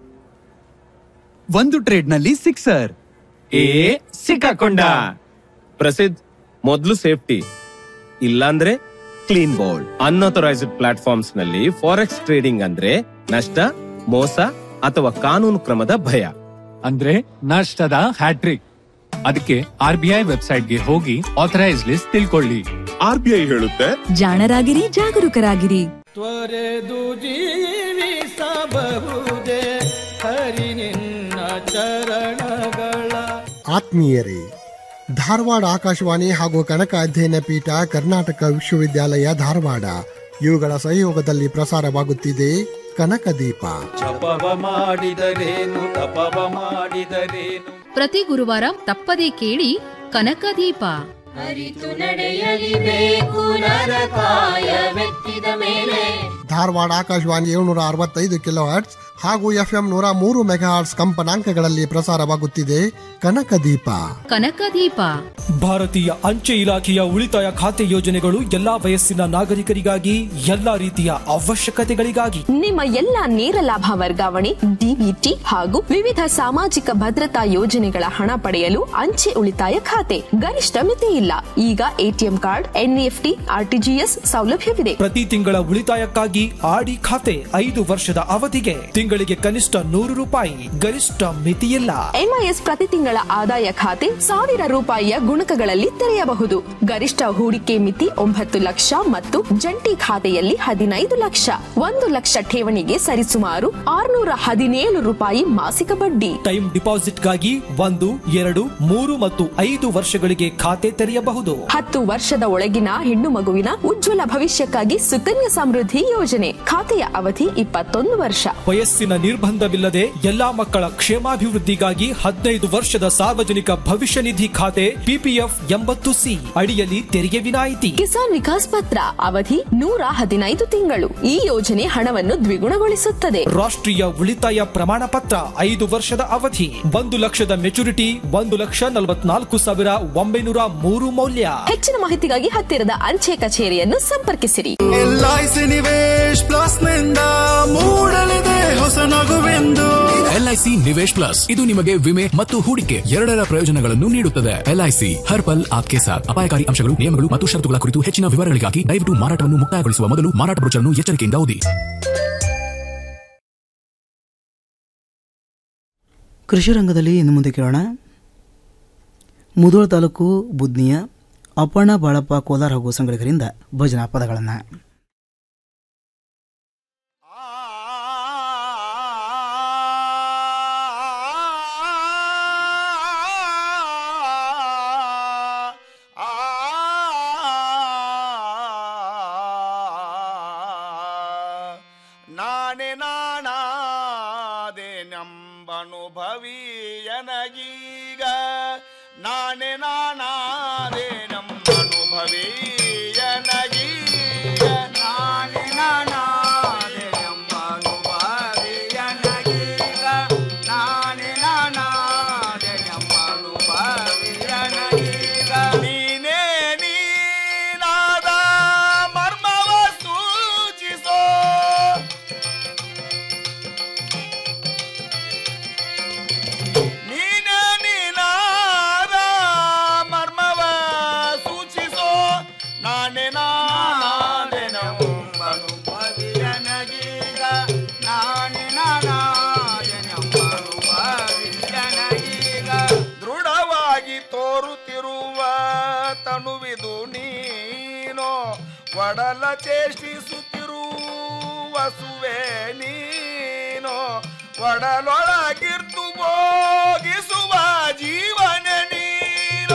ಒಂದು ಟ್ರೇಡ್ ನಲ್ಲಿ ಸಿಕ್ಸರ್ ಏ ಸಿಕ್ಕಾಕೊಂಡ ಪ್ರಸಿದ್ಧ ಮೊದಲು ಸೇಫ್ಟಿ ಇಲ್ಲಾಂದ್ರೆ ಕ್ಲೀನ್ ಬೋಲ್ಡ್ ಅನ್ಅಥರೈಸ್ಡ್ ಪ್ಲಾಟ್ಫಾರ್ಮ್ಸ್ ನಲ್ಲಿ ಫಾರೆಕ್ಸ್ ಟ್ರೇಡಿಂಗ್ ಅಂದ್ರೆ ನಷ್ಟ ಮೋಸ ಅಥವಾ ಕಾನೂನು ಕ್ರಮದ ಭಯ ಅಂದ್ರೆ ನಷ್ಟದ ಹ್ಯಾಟ್ರಿಕ್ ಅದಕ್ಕೆ ಆರ್ ಬಿ ಐ ವೆಬ್ಸೈಟ್ಗೆ ಹೋಗಿ ಆಥರೈಸ್ ಲಿಸ್ಟ್ ತಿಳ್ಕೊಳ್ಳಿ ಆರ್ ಬಿ ಐ ಹೇಳುತ್ತೆ ಜಾಣರಾಗಿರಿ ಜಾಗರೂಕರಾಗಿರಿ ತ್ವರೆದು ಜೀವಿಸಬಹುದೇ ಹರಿ ನಿನ್ನ ಚರಣಗಳ ಆತ್ಮೀಯರೇ ಧಾರವಾಡ ಆಕಾಶವಾಣಿ ಹಾಗೂ ಕನಕ ಅಧ್ಯಯನ ಪೀಠ ಕರ್ನಾಟಕ ವಿಶ್ವವಿದ್ಯಾಲಯ ಧಾರವಾಡ ಇವುಗಳ ಸಹಯೋಗದಲ್ಲಿ ಪ್ರಸಾರವಾಗುತ್ತಿದೆ ಕನಕದೀಪ ಜಪವ ಮಾಡಿದರೇನು ತಪವ ಮಾಡಿದರೇನು ಪ್ರತಿ ಗುರುವಾರ ತಪ್ಪದೇ ಕೇಳಿ ಕನಕದೀಪ ಅರಿತು ನಡೆಯಲಿಬೇಕು ನರಕಾಯ ಮೆತ್ತಿದ ಮೇಲೆ ಧಾರವಾಡ ಆಕಾಶವಾಣಿ ಏಳ್ನೂರ ಅರವತ್ತೈದು ಕಿಲೋ ಹರ್ಟ್ಸ್ ಹಾಗೂ ಎಫ್ಎಂ ನೂರ ಮೂರು ಮೆಗಾಹರ್ಟ್ಸ್ ಕಂಪನಾಂಕಗಳಲ್ಲಿ ಪ್ರಸಾರವಾಗುತ್ತಿದೆ ಕನಕದೀಪ ಕನಕದೀಪ ಭಾರತೀಯ ಅಂಚೆ ಇಲಾಖೆಯ ಉಳಿತಾಯ ಖಾತೆ ಯೋಜನೆಗಳು ಎಲ್ಲಾ ವಯಸ್ಸಿನ ನಾಗರಿಕರಿಗಾಗಿ ಎಲ್ಲಾ ರೀತಿಯ ಅವಶ್ಯಕತೆಗಳಿಗಾಗಿ ನಿಮ್ಮ ಎಲ್ಲ ನೇರ ಲಾಭ ವರ್ಗಾವಣೆ ಡಿಬಿಟಿ ಹಾಗೂ ವಿವಿಧ ಸಾಮಾಜಿಕ ಭದ್ರತಾ ಯೋಜನೆಗಳ ಹಣ ಪಡೆಯಲು ಅಂಚೆ ಉಳಿತಾಯ ಖಾತೆ ಗರಿಷ್ಠ ಮಿತಿ ಇಲ್ಲ ಈಗ ಎಟಿಎಂ ಕಾರ್ಡ್ ಎನ್ಇಎಫ್ಟಿ ಆರ್ಟಿಜಿಎಸ್ ಸೌಲಭ್ಯವಿದೆ ಪ್ರತಿ ತಿಂಗಳ ಉಳಿತಾಯಕ್ಕಾಗಿ ಆಡಿ ಖಾತೆ ಐದು ವರ್ಷದ ಅವಧಿಗೆ ತಿಂಗಳಿಗೆ ಕನಿಷ್ಠ ನೂರು ರೂಪಾಯಿ ಗರಿಷ್ಠ ಮಿತಿಯಿಲ್ಲ ಎಂಐಎಸ್ ಪ್ರತಿ ತಿಂಗಳ ಆದಾಯ ಖಾತೆ ಸಾವಿರ ರೂಪಾಯಿಯ ಗುಣಕಗಳಲ್ಲಿ ತೆರೆಯಬಹುದು ಗರಿಷ್ಠ ಹೂಡಿಕೆ ಮಿತಿ ಒಂಬತ್ತು ಲಕ್ಷ ಮತ್ತು ಜಂಟಿ ಖಾತೆಯಲ್ಲಿ ಹದಿನೈದು ಲಕ್ಷ ಒಂದು ಲಕ್ಷ ಠೇವಣಿಗೆ ಸರಿಸುಮಾರು ಆರುನೂರ ಹದಿನೇಳು ರೂಪಾಯಿ ಮಾಸಿಕ ಬಡ್ಡಿ ಟೈಮ್ ಡಿಪಾಸಿಟ್ಗಾಗಿ ಒಂದು ಎರಡು ಮೂರು ಮತ್ತು ಐದು ವರ್ಷಗಳಿಗೆ ಖಾತೆ ತೆರೆಯಬಹುದು ಹತ್ತು ವರ್ಷದ ಒಳಗಿನ ಹೆಣ್ಣು ಮಗುವಿನ ಉಜ್ವಲ ಭವಿಷ್ಯಕ್ಕಾಗಿ ಸುಕನ್ಯಾ ಸಮೃದ್ಧಿ ಯೋಜನೆ ಖಾತೆಯ ಅವಧಿ ಇಪ್ಪತ್ತೊಂದು ವರ್ಷ ವಯಸ್ಸಿನ ನಿರ್ಬಂಧವಿಲ್ಲದೆ ಎಲ್ಲಾ ಮಕ್ಕಳ ಕ್ಷೇಮಾಭಿವೃದ್ಧಿಗಾಗಿ ಹದಿನೈದು ವರ್ಷದ ಸಾರ್ವಜನಿಕ ಭವಿಷ್ಯ ನಿಧಿ ಖಾತೆ ಪಿಪಿಎಫ್ ಎಂಬತ್ತು ಸಿ ಅಡಿಯಲ್ಲಿ ತೆರಿಗೆ ವಿನಾಯಿತಿ ಕಿಸಾನ್ ವಿಕಾಸ್ ಪತ್ರ ಅವಧಿ ನೂರ ಹದಿನೈದು ತಿಂಗಳು ಈ ಯೋಜನೆ ಹಣವನ್ನು ದ್ವಿಗುಣಗೊಳಿಸುತ್ತದೆ ರಾಷ್ಟ್ರೀಯ ಉಳಿತಾಯ ಪ್ರಮಾಣ ಪತ್ರ ಐದು ವರ್ಷದ ಅವಧಿ ಒಂದು ಲಕ್ಷದ ಮೆಚುರಿಟಿ ಒಂದು ಲಕ್ಷ ನಲವತ್ನಾಲ್ಕು ಸಾವಿರ ಒಂಬೈನೂರ ಮೂರು ಮೌಲ್ಯ ಹೆಚ್ಚಿನ ಮಾಹಿತಿಗಾಗಿ ಹತ್ತಿರದ ಅಂಚೆ ಕಚೇರಿಯನ್ನು ಸಂಪರ್ಕಿಸಿರಿ ಎಲ್ಐಸಿ ನಿವೇಶ್ ಪ್ಲಸ್ ನಿಂದ ಮೂಡಲಿದೆ ಹೊಸ ನಗುವೆಂದು ಎಲ್ಐಸಿ ನಿವೇಶ್ ಪ್ಲಸ್ ಇದು ನಿಮಗೆ ವಿಮೆ ಮತ್ತು ಹೂಡಿಕೆ ಎರಡರ ಪ್ರಯೋಜನಗಳನ್ನು ನೀಡುತ್ತದೆ ಎಲ್ಐಸಿ ಹರ್ ಪಲ್ ಆಪ್ಕೆ ಸಾಥ್ ಅಪಾಯಕಾರಿ ಅಂಶಗಳು ನಿಯಮಗಳು ಮತ್ತು ಷರತ್ತುಗಳ ಕುರಿತು ಹೆಚ್ಚಿನ ವಿವರಗಳಿಗಾಗಿ ದಯವಿಟ್ಟು ಮಾರಾಟವನ್ನು ಮುಕ್ತಾಯಗೊಳಿಸುವ ಮೊದಲು ಮಾರಾಟ ಬ್ರೋಚರ್ನ್ನು ಎಚ್ಚರಿಕೆಯಿಂದ ಓದಿ ಕೃಷಿ ರಂಗದಲ್ಲಿ ಇನ್ನು ಮುಂದೆ ಕೇಳೋಣ ಮುಧೋಳ ತಾಲೂಕು ಬುದ್ನಿಯ ಅಪರ್ಣ ಬಾಳಪ್ಪ ಕೋಲಾರ ಹಾಗೂ ಸಂಗಳಿಗರಿಂದ ಭಜನಾ ಪದಗಳನ್ನು ನಾನೆ ನಾನಾದೆ ನಂಬನುಭವೀಯನಗೀಗ ನಾನೆ ನಾನಾದೆ ನಂಬನುಭವೀಯನಗೀಗ ನಾನೆ ನಾನಾದೆ ನಂಬನುಭವೀಯನಗೀಗ ನಾನೆ ನಾನಾದೆ ನಂಬನುಭವೀಯನಗೀಗ ನೀನೇ ನೀನಾದ ಮರ್ಮವ ಸೂಚಿಸೋ ನೀನೇ ನೀನಾದ ಮರ್ಮವ ಸೂಚಿಸೋ ನಾನೇ ನಾನಾದೆ ನಂಬನು ಭವಿಯನಗೀಗ ನಾನೇ ನಾನಾದೆ ನಂಬನು ಭವಿಯನಗೀಗ ದೃಢವಾಗಿ ತೋರುತ್ತಿರುವ ತನುವಿದು ನೀನೋ ಒಡಲ ಚೇಷ್ಟಿಸುತ್ತಿರುವ ಸುವೆ ನೀನೋ ಒಡಲೊಳಗಿರ್ತು ಭೋಗಿಸುವ ಜೀವನ ನೀನು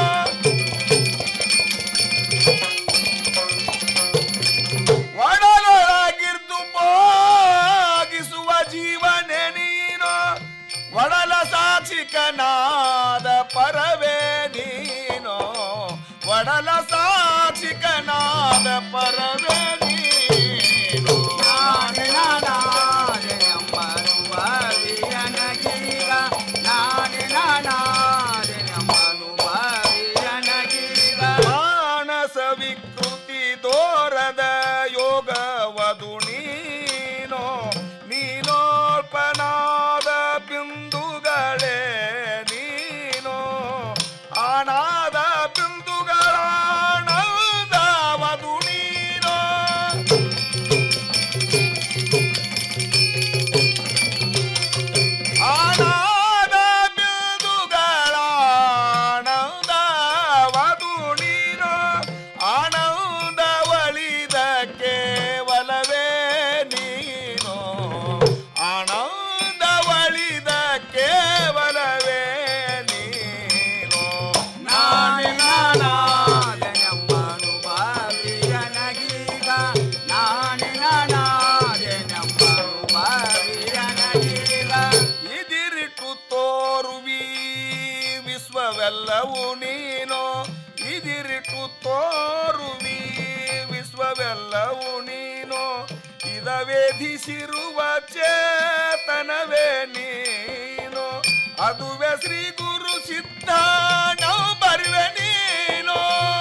ಒಡಲೊಳಗಿರ್ತು ಭೋಗಿಸುವ ಜೀವನ ನೀನು ಒಡಲ ಸಾಕ್ಷಿಕನಾದ ಪರವೇ ನೀನು ಒಡಲ ಸಾಕ್ಷಿಕನಾದ ಪರವೇ ನೀನು ನಾನೇ ನಾನಾದೆ ಎಂಬನು ಭಾವಿಯನಗೀಗ ನಾನೇ ನಾನಾದೆ ಎಂಬನು ಭಾವಿಯನಗೀಗ ಮಾನಸ ವಿಕೃತಿ ದೋರದ ಯೋಗವದು ನೀನೋ ನೀನೋಲ್ಪನಾದ ಬಿಂದುಗಳೇ ನೀನೋ ಆನಾದ ಬಿಂದುಗಳಾಣದವದು ನೀನೋ ನೀನು ಇದಿರಿಟ್ಟು ತೋರುವಿ ವಿಶ್ವವೆಲ್ಲವೂ ನೀನು ಇದ ವೇಧಿಸಿರುವ ಚೇತನವೇ ನೀನು ಅದುವೆ ಶ್ರೀ ಗುರು ಸಿದ್ಧ ನಾವು ಬರುವೆ ನೀನು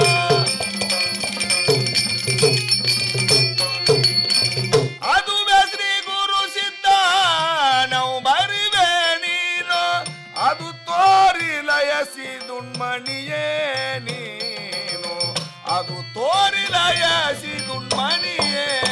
ಅದುವೆ ಶ್ರೀ ಗುರು ಸಿದ್ಧ ನಾವು ಬರುವೆ ನೀನು ಅದು ತೋರಿ ಲಯಸಿದುಣ್ಮಣಿಯೇ ನೀನು ಅದು ತೋರಿ ಲಯಸಿದುಣ್ಮಣಿಯೇ